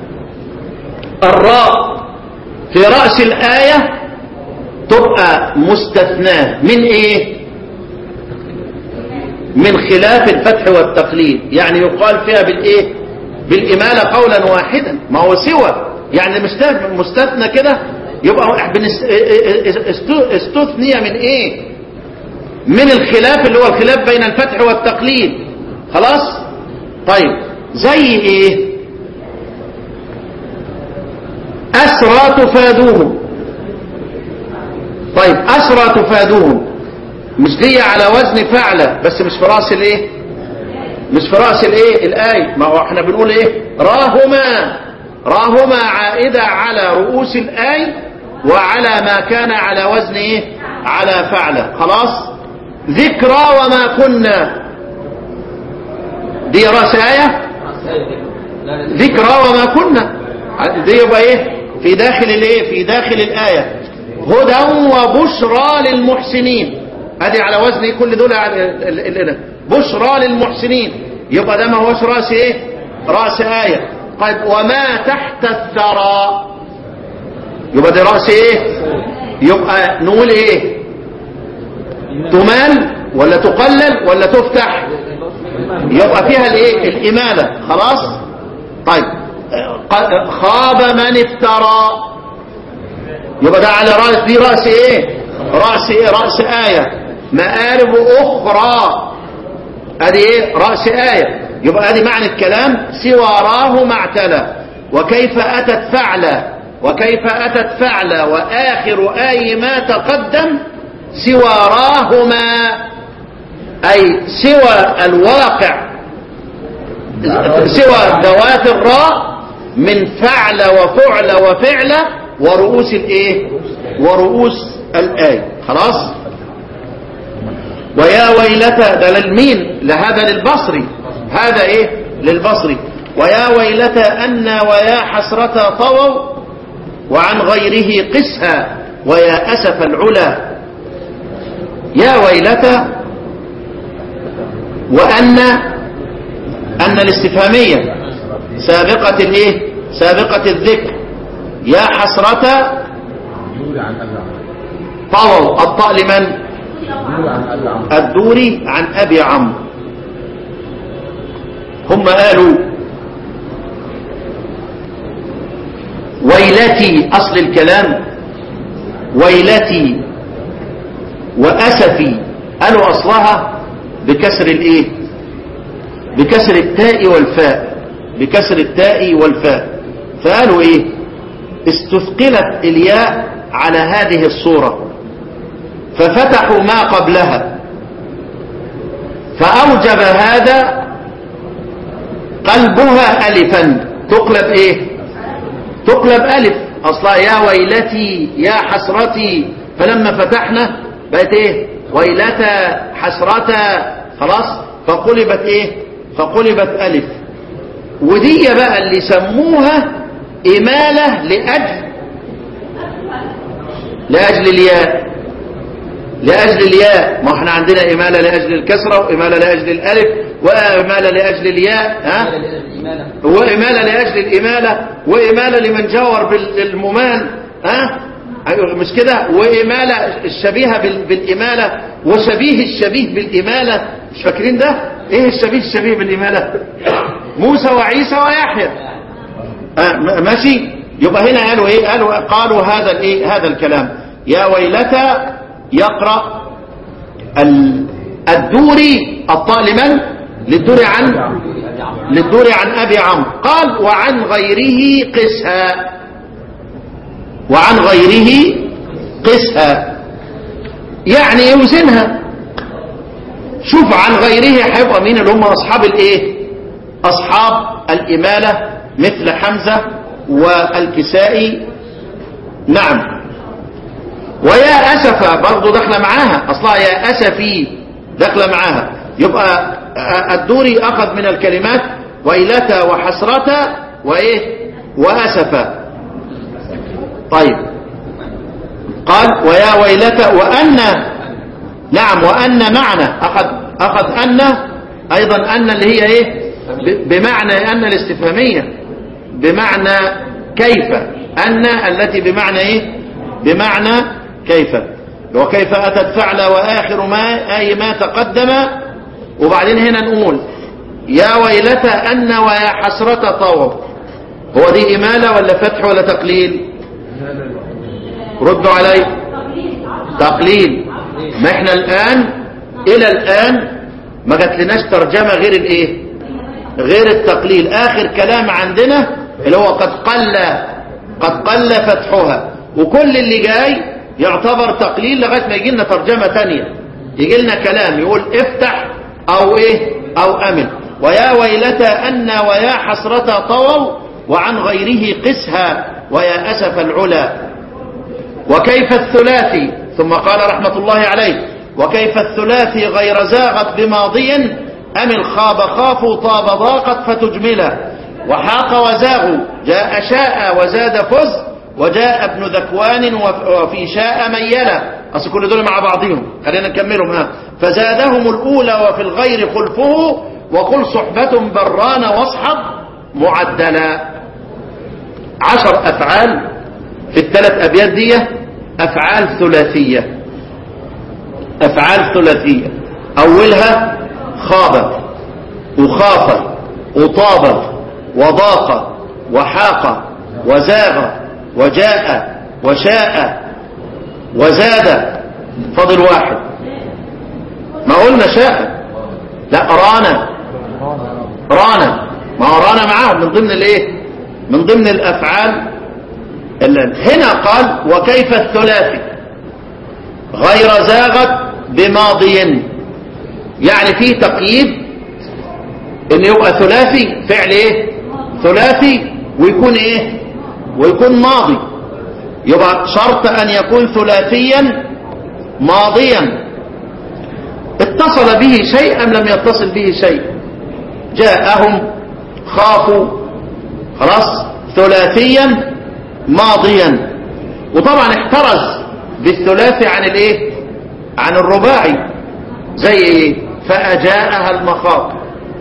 الراء في رأس الآية تبقى مستثناة من ايه من خلاف الفتح والتقليد يعني يقال فيها بالايه بالإمالة قولا واحدا ما هو سوى يعني مستثنى مستثنى كده يبقى بنس- است- استثني من ايه من الخلاف اللي هو الخلاف بين الفتح والتقليد خلاص طيب زي ايه أسرى تفادوهم طيب أسرى تفادوهم مش دي على وزن فعلة بس مش في رأس الايه مش في رأس الايه الآية ما هو احنا بنقول ايه راهما راهما عائدة على رؤوس الآية وعلى ما كان على وزن ايه على فعلة خلاص ذكرى وما كنا دي رأس آية ذكرى وما كنا دي يبقى ايه في داخل الايه في داخل الآية هدى وبشرى للمحسنين ادي على وزن إيه؟ كل دول على- ال- ال- ال- بشرى للمحسنين يبقى ده ما هوش راس ايه راس آية طيب وما تحت الثرى يبقى دي راس ايه يبقى نقول ايه تمال ولا تقلل ولا تفتح يبقى فيها الايه الاماله خلاص طيب ق- خاب من افترى يبقى ده على راس دي راس ايه راس ايه راس ايه مآرب اخرى ادي ايه راس ايه يبقى ادي معنى الكلام سوى راه معتلى وكيف اتت فعلى وكيف اتت فعلى واخر اي ما تقدم سوى راهما اي سوى الواقع سوى ذوات الراء من فعل وفعل وفعل ورؤوس الايه ورؤوس الايه خلاص ويا ويلتى ده للمين لهذا للبصري هذا ايه للبصري ويا ويلتى أن ويا حسرة طووا وعن غيره قسها ويا أسف العلا يا ويلتى وأن أن الاستفهامية سابقة الايه سابقة الذكر يا حسرة طووا الطاء لمن الدوري عن أبي عمرو هم قالوا ويلتي أصل الكلام ويلتي وأسفي قالوا أصلها بكسر الإيه بكسر التاء والفاء بكسر التاء والفاء فقالوا إيه استثقلت الياء على هذه الصورة ففتحوا ما قبلها فأوجب هذا قلبها ألفا تقلب إيه تقلب ألف أصلا يا ويلتي يا حسرتي فلما فتحنا بقت إيه ويلتا حسرتا خلاص فقلبت إيه فقلبت ألف ودي بقى اللي سموها إمالة لأجل لأجل الياء لأجل الياء ما احنا عندنا إمالة لأجل الكسرة وإمالة لأجل الألف وإمالة لأجل الياء ها وإمالة لأجل الإمالة وإمالة لمن جاور بالممال ها أيوة مش كده وإمالة الشبيهة بال- بالإمالة وشبيه الشبيه بالإمالة مش فاكرين ده إيه الشبيه الشبيه بالإمالة موسى وعيسى ويحيى آه م- ماشي يبقى هنا قالوا ايه قالوا قالوا هذا الايه هذا الكلام يا ويلتى يقرا ال- الدوري الطاء لمن للدوري عن للدوري عن ابي عمرو قال وعن غيره قسها وعن غيره قسها يعني يوزنها شوف عن غيره هيبقى مين اللي هم اصحاب الايه اصحاب الاماله مثل حمزه والكسائي نعم ويا اسف برضه داخله معاها اصلها يا اسفي داخله معاها يبقى الدوري اخذ من الكلمات ويلتا وحسرتا وايه واسفا طيب قال ويا ويلتا وان نعم وان معنى اخذ اخذ ان ايضا ان اللي هي ايه ب- بمعنى ان الاستفهاميه بمعنى كيف ان التي بمعنى ايه بمعنى كيف وكيف اتت فعل واخر ما اي ما تقدم وبعدين هنا نقول يا ويلتى ان ويا حسرة طوب هو دي اماله ولا فتح ولا تقليل ردوا علي تقليل ما احنا الان الى الان ما جاتلناش ترجمه غير الايه غير التقليل اخر كلام عندنا اللي هو قد قل قد قل فتحها وكل اللي جاي يعتبر تقليل لغايه ما يجي لنا ترجمه ثانيه يجي لنا كلام يقول افتح او ايه او امن ويا ويلتى ان ويا حسرة طووا وعن غيره قسها ويا اسف العلا وكيف الثلاثي ثم قال رحمة الله عليه وكيف الثلاثي غير زاغت بماضي أم الخاب خافوا طاب ضاقت فتجملا وحاق وزاغوا جاء شاء وزاد فز وجاء ابن ذكوان وف- وفي شاء ميلا أصل كل دول مع بعضهم خلينا نكملهم ها فزادهم الأولى وفي الغير خلفه وقل صحبة بران واصحب معدلا عشر أفعال في الثلاث أبيات دي أفعال ثلاثية أفعال ثلاثية أولها خاب وخاف وطاب وضاق وحاق وزاغ وجاء وشاء وزاد فضل واحد ما قلنا شاء لا رانا رانا ما هو رانا معاهم من ضمن الايه من ضمن الافعال اللي هنا قال وكيف الثلاثي غير زاغت بماضي يعني في تقييد ان يبقى ثلاثي فعل ايه ثلاثي ويكون ايه ويكون ماضي يبقى شرط ان يكون ثلاثيا ماضيا اتصل به شيء ام لم يتصل به شيء جاءهم خافوا خلاص ثلاثيا ماضيا وطبعا احترز بالثلاثي عن الايه عن الرباعي زي ايه فاجاءها المخاض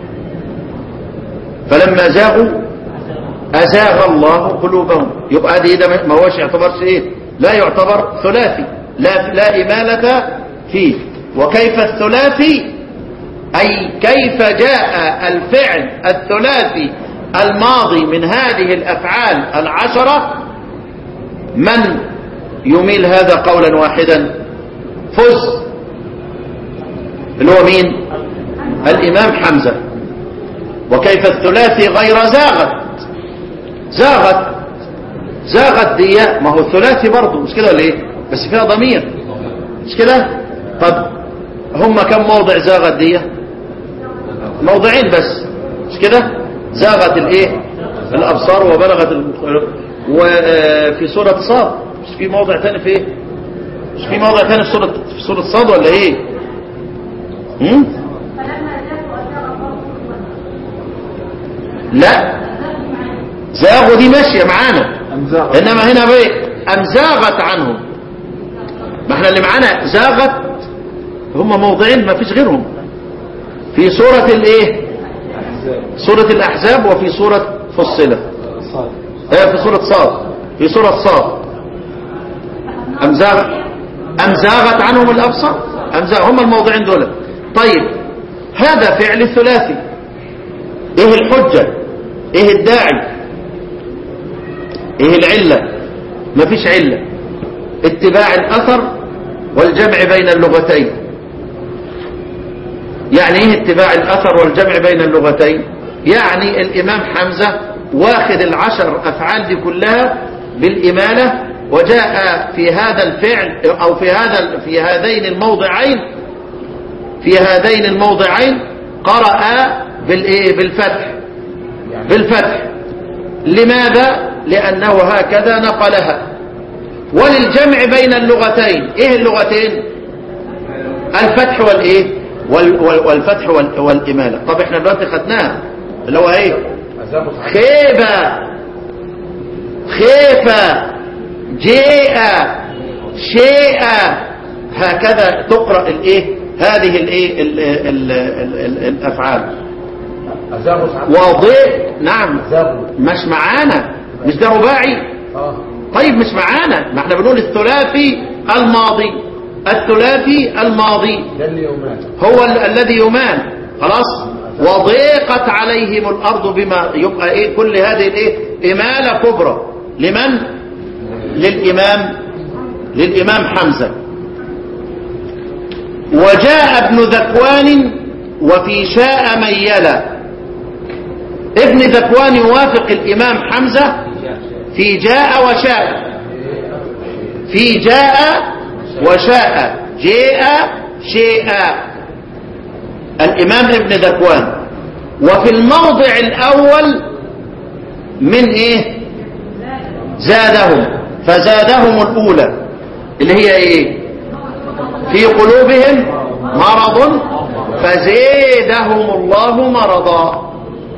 فلما زاغوا ازاغ الله قلوبهم يبقى دي ده ما هوش يعتبرش ايه لا يعتبر ثلاثي لا لا اماله فيه وكيف الثلاثي اي كيف جاء الفعل الثلاثي الماضي من هذه الافعال العشره من يميل هذا قولا واحدا فز اللي هو مين الامام حمزه وكيف الثلاثي غير زاغت زاغت زاغت دي ما هو الثلاثي برضه مش كده ولا ايه بس فيها ضمير مش كده طب هم كم موضع زاغت دي موضعين بس مش كده زاغت الايه الابصار وبلغت ال... وفي سوره صاد مش في موضع ثاني في ايه مش في موضع ثاني في سوره في سوره صاد ولا ايه هم؟ لا زاغوا دي ماشيه معانا انما هنا بقى ام زاغت عنهم ما احنا اللي معانا زاغت هم موضعين ما فيش غيرهم في سورة الايه سورة الاحزاب وفي سورة فصلة ايه في سورة صاد في سورة صاد ام زاغت ام زاغت عنهم الابصار ام زاغ هم الموضعين دول طيب هذا فعل ثلاثي ايه الحجة ايه الداعي ايه العلة مفيش علة اتباع الاثر والجمع بين اللغتين يعني ايه اتباع الاثر والجمع بين اللغتين يعني الامام حمزة واخد العشر افعال دي كلها بالامالة وجاء في هذا الفعل او في هذا في هذين الموضعين في هذين الموضعين قرأ بالايه بالفتح بالفتح لماذا لانه هكذا نقلها وللجمع بين اللغتين ايه اللغتين الفتح والايه وال وال والفتح وال والاماله طب احنا دلوقتي خدناها اللي هو ايه خيبه خيفه جيء شيء هكذا تقرا الايه هذه الايه ال- ال- ال- ال- الافعال وضيء نعم مش معانا مش ده رباعي طيب مش معانا ما احنا بنقول الثلاثي الماضي الثلاثي الماضي هو ال- الذي يمان خلاص وضيقت عليهم الارض بما يبقى ايه كل هذه الايه اماله كبرى لمن للامام للامام حمزه وجاء ابن ذكوان وفي شاء ميلا ابن ذكوان يوافق الامام حمزه في جاء وشاء في جاء وشاء جاء شيء الإمام ابن ذكوان وفي الموضع الأول من إيه زادهم فزادهم الأولى اللي هي إيه في قلوبهم مرض فزيدهم الله مرضا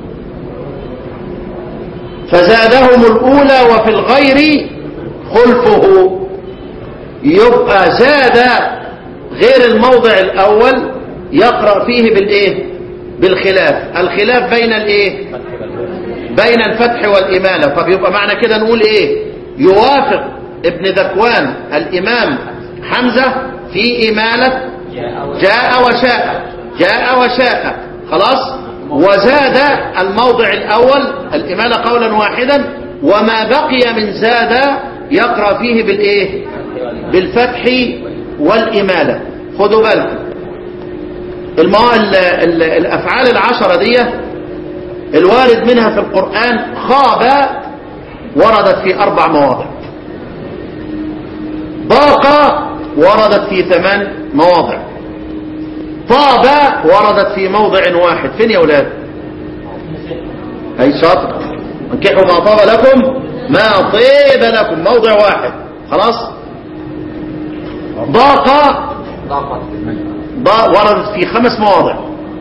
فزادهم الأولى وفي الغير خلفه يبقى زاد غير الموضع الأول يقرأ فيه بالإيه بالخلاف الخلاف بين الإيه بين الفتح والإمالة فبيبقى معنى كده نقول إيه يوافق ابن ذكوان الإمام حمزة في إمالة جاء وشاء جاء وشاء خلاص وزاد الموضع الأول الإمالة قولا واحدا وما بقي من زاد يقرأ فيه بالإيه بالفتح والإمالة خدوا بالكم المو... ال... ال... الأفعال العشرة دي الوارد منها في القرآن خاب وردت في أربع مواضع ضاق وردت في ثمان مواضع طاب وردت في موضع واحد فين يا ولاد هي شاطر انكحوا ما طاب لكم ما طيب لكم موضع واحد خلاص ضاق ضاق وردت في خمس مواضع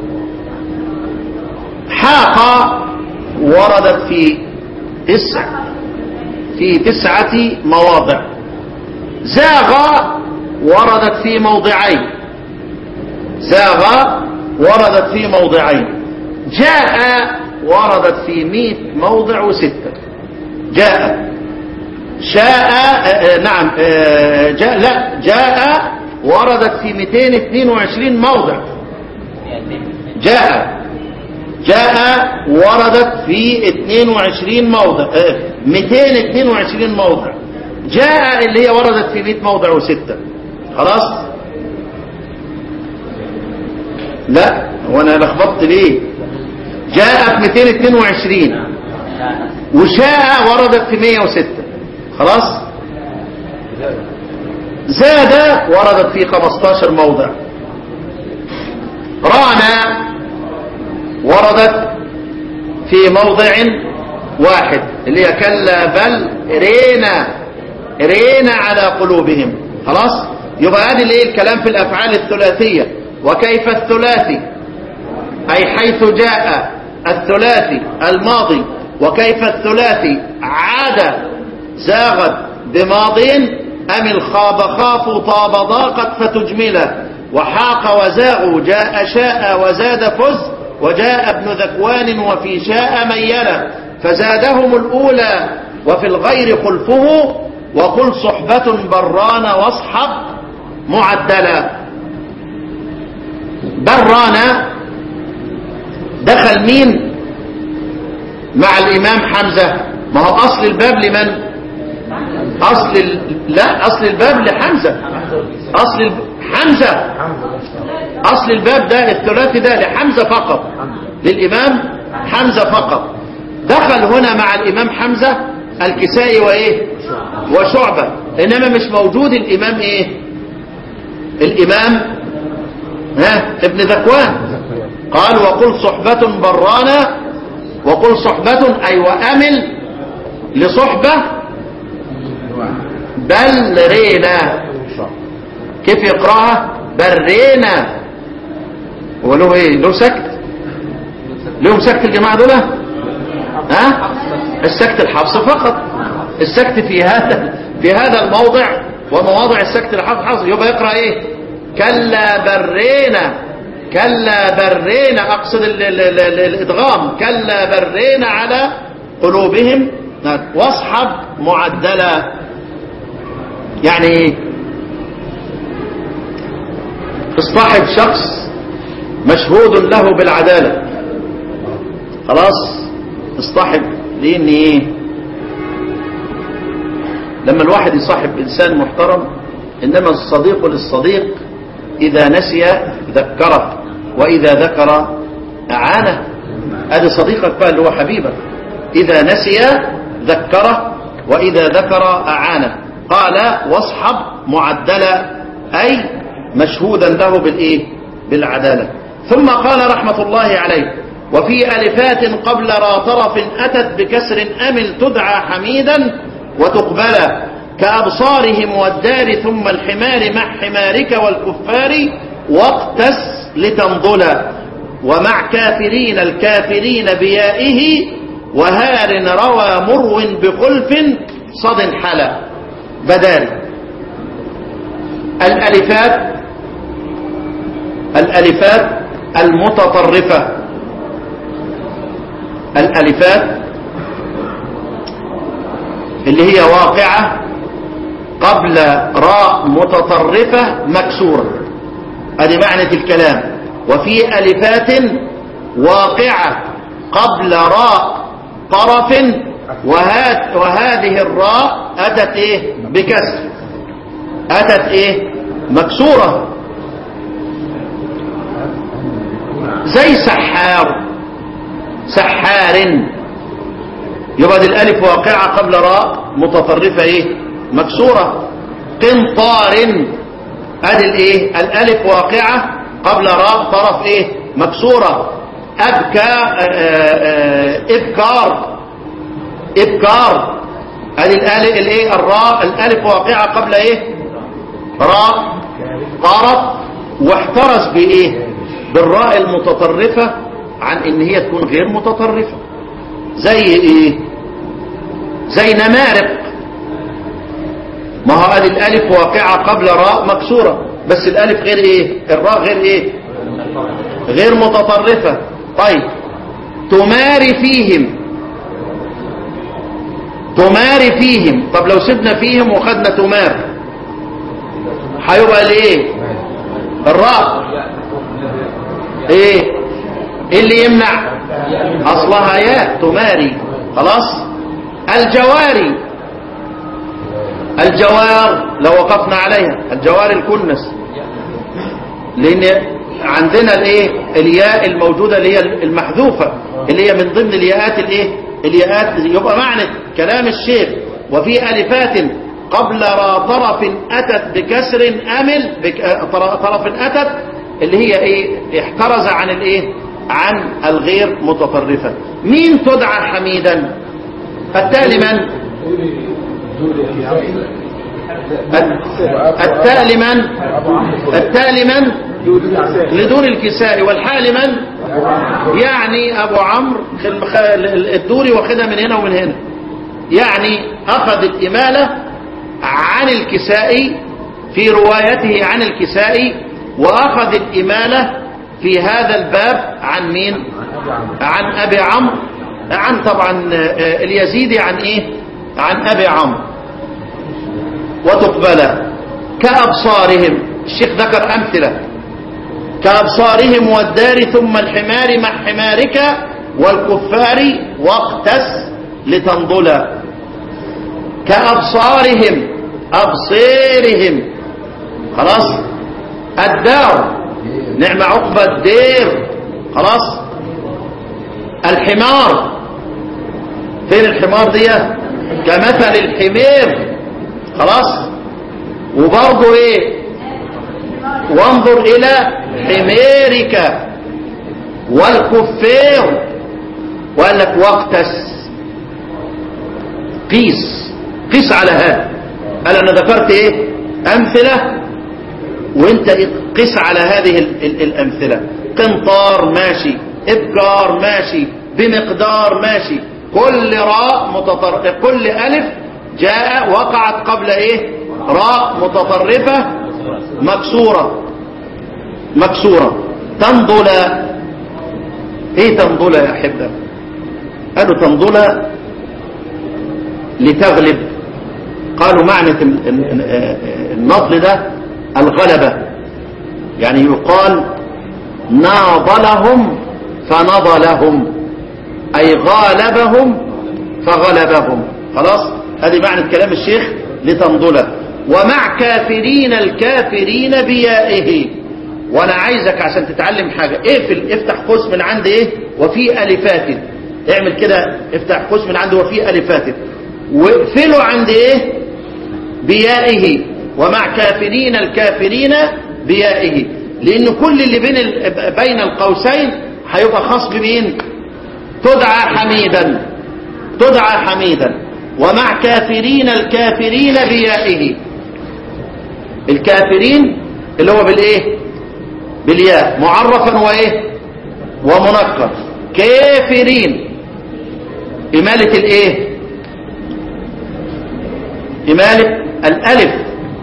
حاق وردت في تسع في تسعة مواضع زاغ وردت في موضعين زاغ وردت في موضعين جاء وردت في مئة موضع وستة جاء شاء آه نعم آه جاء لا جاء وردت في 222 موضع جاء جاء وردت في 22 موضع آه 222 موضع جاء اللي هي وردت في 100 موضع وستة خلاص لا وانا لخبطت ليه جاء في 222 وشاء وردت في 106 خلاص زاد وردت في 15 موضع رانا وردت في موضع واحد اللي هي كلا بل رينا رينا على قلوبهم خلاص يبقى هذه اللي الكلام في الافعال الثلاثيه وكيف الثلاثي اي حيث جاء الثلاثي الماضي وكيف الثلاثي عاد زاغت بماض أم الخاب خافوا طاب ضاقت فتجملا وحاق وزاغوا جاء شاء وزاد فز وجاء ابن ذكوان وفي شاء ميلا فزادهم الأولى وفي الغير خلفه وقل صحبة بران واصحب معدلا بران دخل مين مع الإمام حمزة ما هو أصل الباب لمن اصل ال... لا اصل الباب لحمزة اصل ال... حمزة اصل الباب ده الثلاثي ده لحمزة فقط للامام حمزة فقط دخل هنا مع الامام حمزة الكسائي وايه وشعبة انما مش موجود الامام ايه الامام ها ابن ذكوان قال وقل صحبة برانا وقل صحبة أي وأمل لصحبة بل رينا كيف يقرأها برينا هو له ايه له سكت لهم سكت الجماعة دول ها السكت الحفص فقط السكت في هذا في هذا الموضع ومواضع السكت الحفص يبقى يقرأ ايه كلا برينا كلا برينا اقصد ال ال ال ال الادغام كلا برينا على قلوبهم واصحب معدلا يعني ايه اصطحب شخص مشهود له بالعدالة خلاص اصطحب لان ايه لما الواحد يصاحب انسان محترم انما الصديق للصديق اذا نسي ذكره واذا ذكر اعانه ادي صديقك بقى اللي هو حبيبك اذا نسي ذكره واذا ذكر اعانه قال واصحب معدلا اي مشهودا له بالايه بالعداله ثم قال رحمه الله عليه وفي الفات قبل را طرف اتت بكسر امل تدعى حميدا وتقبلا كأبصارهم والدار ثم الحمار مع حمارك والكفار واقتس لتنضلا ومع كافرين الكافرين بيائه وهار روى مرو بخلف صد حلا بدال الألفات الألفات المتطرفة الألفات اللي هي واقعة قبل راء متطرفة مكسورة هذه معنى الكلام وفي ألفات واقعة قبل راء طرف وهات وهذه الراء أتت إيه بكسر أتت إيه مكسورة زي سحار سحار يبقى دي الالف واقعة قبل راء متطرفة ايه مكسورة قنطار ادي الايه الالف واقعة قبل راء طرف ايه مكسورة ابكى ابكار ابكار ادي الالف الايه الراء الالف واقعة قبل ايه راء طرف واحترز بايه بالراء المتطرفة عن ان هي تكون غير متطرفة زي ايه زي نمارق ما هو ادي الالف واقعة قبل راء مكسورة بس الالف غير ايه الراء غير ايه غير متطرفة طيب تماري فيهم تماري فيهم طب لو سبنا فيهم وخدنا تمار هيبقى الايه الراء ايه ايه اللي يمنع اصلها ياء تماري خلاص الجواري الجوار لو وقفنا عليها الجوار الكنس لان عندنا الايه الياء الموجوده اللي هي المحذوفه اللي هي من ضمن الياءات الايه الياءات يبقى معنى كلام الشيخ وفي الفات قبل را طرف اتت بكسر امل بك طرف اتت اللي هي ايه احترز عن الايه عن الغير متطرفة مين تدعى حميدا التالي من التالي من التالي من لدور الكساء والحال من يعني ابو عمرو الدوري واخدها من هنا ومن هنا يعني اخذ الامالة عن الكسائي في روايته عن الكسائي واخذ الامالة في هذا الباب عن مين عن ابي عمرو عن طبعا اليزيدي عن ايه عن ابي عمرو وتقبل كابصارهم الشيخ ذكر امثله كابصارهم والدار ثم الحمار مع حمارك والكفار واقتس لتنضلا كأبصارهم أبصيرهم خلاص الدار نعم عقبى الدير خلاص الحمار فين الحمار دي كمثل الحمير خلاص وبرضه ايه وانظر الى حميرك والكفير وقال لك واقتس قيس قيس على هذا قال انا ذكرت ايه امثله وانت قس على هذه ال ال الامثله قنطار ماشي ابكار ماشي بمقدار ماشي كل راء متطر... كل الف جاء وقعت قبل ايه راء متطرفه مكسوره مكسوره تنضل ايه تنضل يا احبه قالوا تنضل لتغلب قالوا معنى النضل ده الغلبة يعني يقال ناضلهم فنضلهم أي غالبهم فغلبهم خلاص هذه معنى كلام الشيخ لتنضله ومع كافرين الكافرين بيائه وانا عايزك عشان تتعلم حاجة اقفل افتح قوس من عند ايه وفي الفات اعمل كده افتح قوس من عند وفي الفات واقفله عند ايه بيائه ومع كافرين الكافرين بيائه لان كل اللي بين بين القوسين هيبقى خاص بمين تدعى حميدا تدعى حميدا ومع كافرين الكافرين بيائه الكافرين اللي هو بالايه بالياء معرفا وايه ومنكر كافرين إمالة الايه إمالة الألف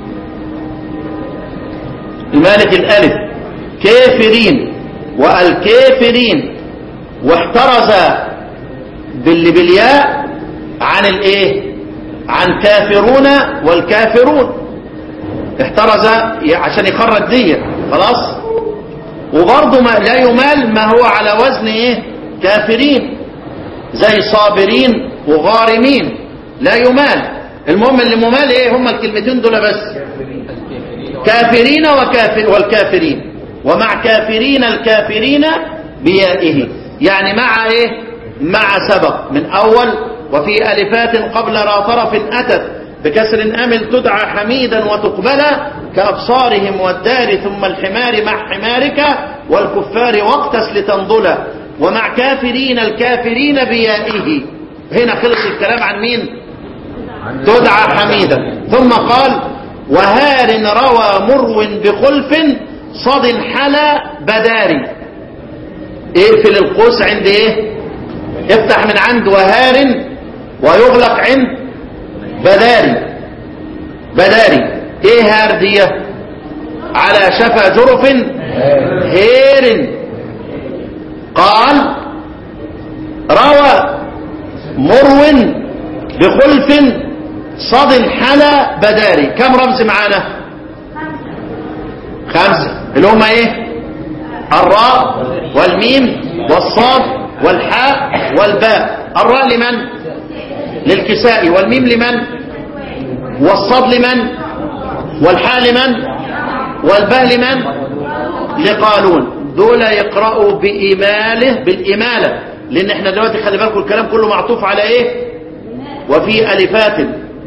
إمالة الألف كافرين والكافرين واحترز باللي بالياء عن الايه عن كافرون والكافرون احترز عشان يخرج دي خلاص وبرضه ما لا يمال ما هو على وزن ايه كافرين زي صابرين وغارمين لا يمال المهم اللي ممال ايه هم الكلمتين دول بس كافرين وكافر والكافرين ومع كافرين الكافرين بيائه يعني مع ايه مع سبق من اول وفي الفات قبل را طرف اتت بكسر امل تدعى حميدا وتقبلا كابصارهم والدار ثم الحمار مع حمارك والكفار واقتس لتنضلا ومع كافرين الكافرين بيائه هنا خلص الكلام عن مين تدعى حميدا ثم قال وهار روى مرو بخلف صد حلا بداري اقفل القوس عند ايه افتح من عند وهار ويغلق عند بداري بداري ايه هار دي على شفا جرف هير قال روى مرو بخلف صد حلا بداري كم رمز معانا خمسة اللي هم ايه الراء والميم والصاد والحاء والباء الراء لمن للكسائي والميم لمن والصاد لمن والحاء لمن والباء لمن لقالون دول يقرأوا بإماله بالإمالة لأن احنا دلوقتي خلي بالكم الكلام كله معطوف على ايه وفي ألفات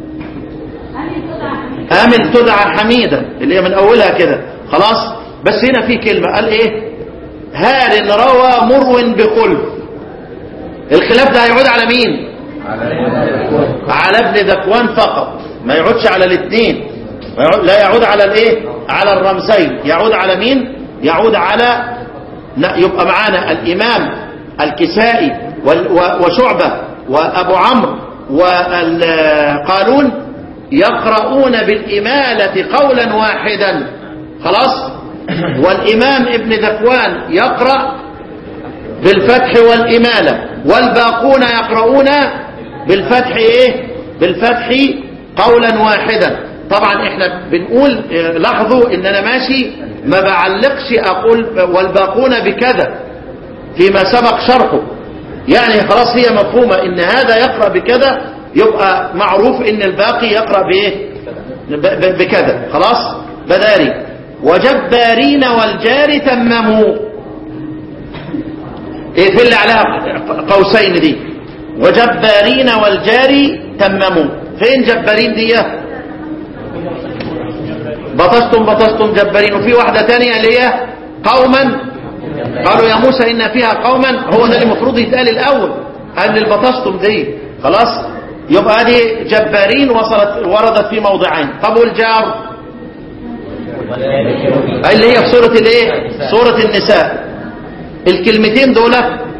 آمن تدعى حميدا اللي هي من أولها كده خلاص بس هنا في كلمة قال ايه هال روى مرو بخلف الخلاف ده هيعود على مين على ابن ذكوان فقط ما يعودش على الاثنين لا يعود على الايه على الرمزين يعود على مين يعود على لا يبقى معانا الامام الكسائي وشعبة وابو عمرو والقالون يقرؤون بالإمالة قولا واحدا خلاص والإمام ابن ذكوان يقرأ بالفتح والإمالة والباقون يقرؤون بالفتح إيه بالفتح قولا واحدا طبعا احنا بنقول لاحظوا ان انا ماشي ما بعلقش اقول والباقون بكذا فيما سبق شرحه يعني خلاص هي مفهومة ان هذا يقرأ بكذا يبقى معروف ان الباقي يقرأ بايه ب- ب- بكذا خلاص بداري وجبارين والجار تمموا ايه في اللي عليها قوسين دي وجبارين والجار تمموا فين جبارين دي بطشتم بطشتم جبارين وفي واحدة تانية اللي هي قوما قالوا يا موسى إن فيها قوما هو ده اللي المفروض يتقال الأول قبل البطشتم دي خلاص يبقى هذه جبارين وصلت وردت في موضعين طب والجار اللي هي في سورة الايه سورة النساء الكلمتين دول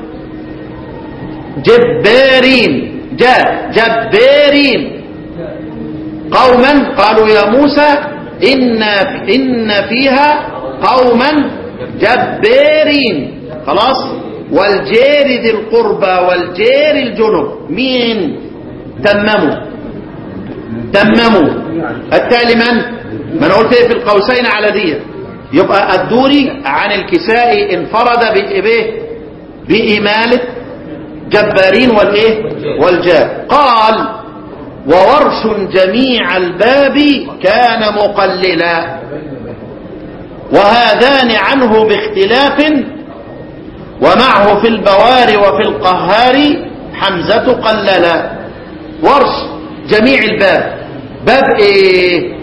جبارين جاء جبارين قوما قالوا يا موسى إن, إن فيها قوما جبارين خلاص والجير ذي القربى والجير الجنب مين تمموا تمموا التالي من ما انا قلت ايه في القوسين على دي يبقى الدوري عن الكسائي انفرد بايه بإمالة جبارين والايه والجاب قال وورش جميع الباب كان مقللا وهذان عنه باختلاف ومعه في البوار وفي القهار حمزة قللا ورش جميع الباب باب ايه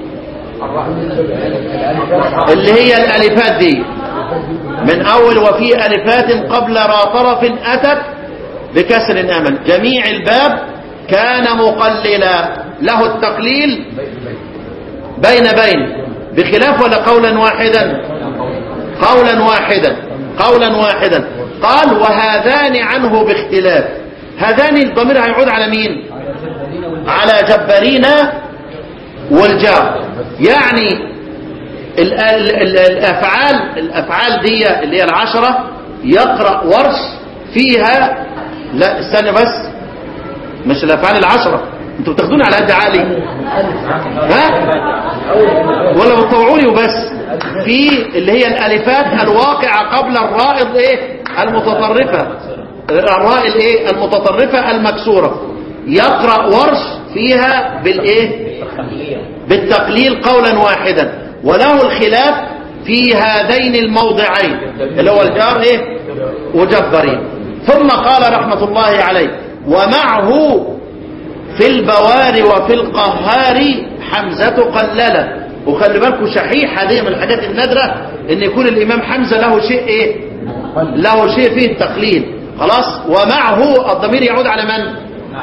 اللي هي الالفات دي من اول وفي الفات قبل را طرف اتت بكسر امل جميع الباب كان مقللا له التقليل بين بين بخلاف ولا قولا واحدا قولا واحدا قولا واحدا قال وهذان عنه باختلاف هذان الضمير هيعود على مين على جبارين والجار يعني ال ال ال الافعال الافعال دي اللي هي العشرة يقرأ ورش فيها لا استنى بس مش الافعال العشرة انتوا بتاخدوني على قد عقلي ها ولا بتطوعوني وبس في اللي هي الالفات الواقعة قبل الراء ايه المتطرفة الراء الايه المتطرفة المكسورة يقرأ ورش فيها بالايه بالتقليل قولا واحدا وله الخلاف في هذين الموضعين اللي هو الجار ايه وجبرين ثم قال رحمة الله عليه ومعه في البوار وفي القهار حمزة قللة وخلي بالكم شحيح هذه من الحاجات النادرة ان يكون الامام حمزة له شيء ايه له شيء فيه التقليل خلاص ومعه الضمير يعود على من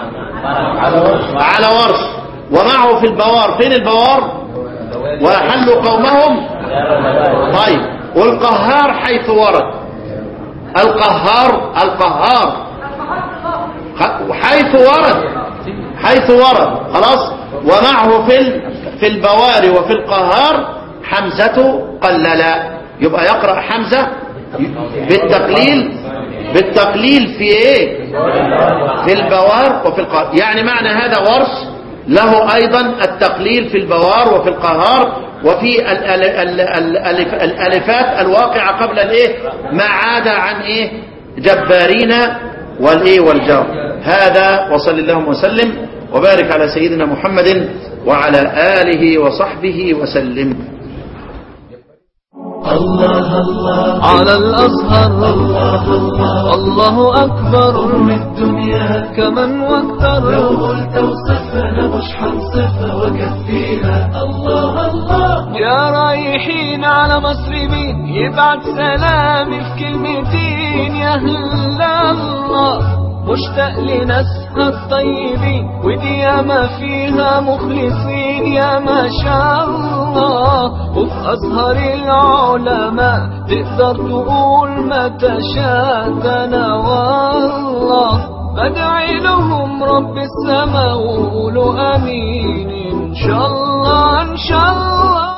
على ورش ومعه في البوار فين البوار وأحلوا قومهم طيب والقهار حيث ورد القهار القهار حيث ورد حيث ورد خلاص ومعه في ال- في البوار وفي القهار حمزة قللا يبقى يقرأ حمزة بالتقليل بالتقليل في ايه في البوار وفي القهار يعني معنى هذا ورش له ايضا التقليل في البوار وفي القهار وفي ال- ال- ال- ال- الألف- الالفات الواقعة قبل الايه ما عاد عن ايه جبارين والايه والجار هذا وصل اللهم وسلم وبارك على سيدنا محمد وعلى آله وصحبه وسلم الله الله على الأزهر الله الله الله أكبر من الدنيا كمن لو واكتر قلت وصفنا مش حنصفها وكفيها الله الله يا رايحين على مصر مين يبعت سلامي في كلمتين يا هلا الله مشتاق لناسها الطيبين ودي ياما فيها مخلصين يا ما شاء الله وفي أزهر العلماء تقدر تقول ما تشاء أنا والله بدعي لهم رب السماء وقولوا امين ان شاء الله ان شاء الله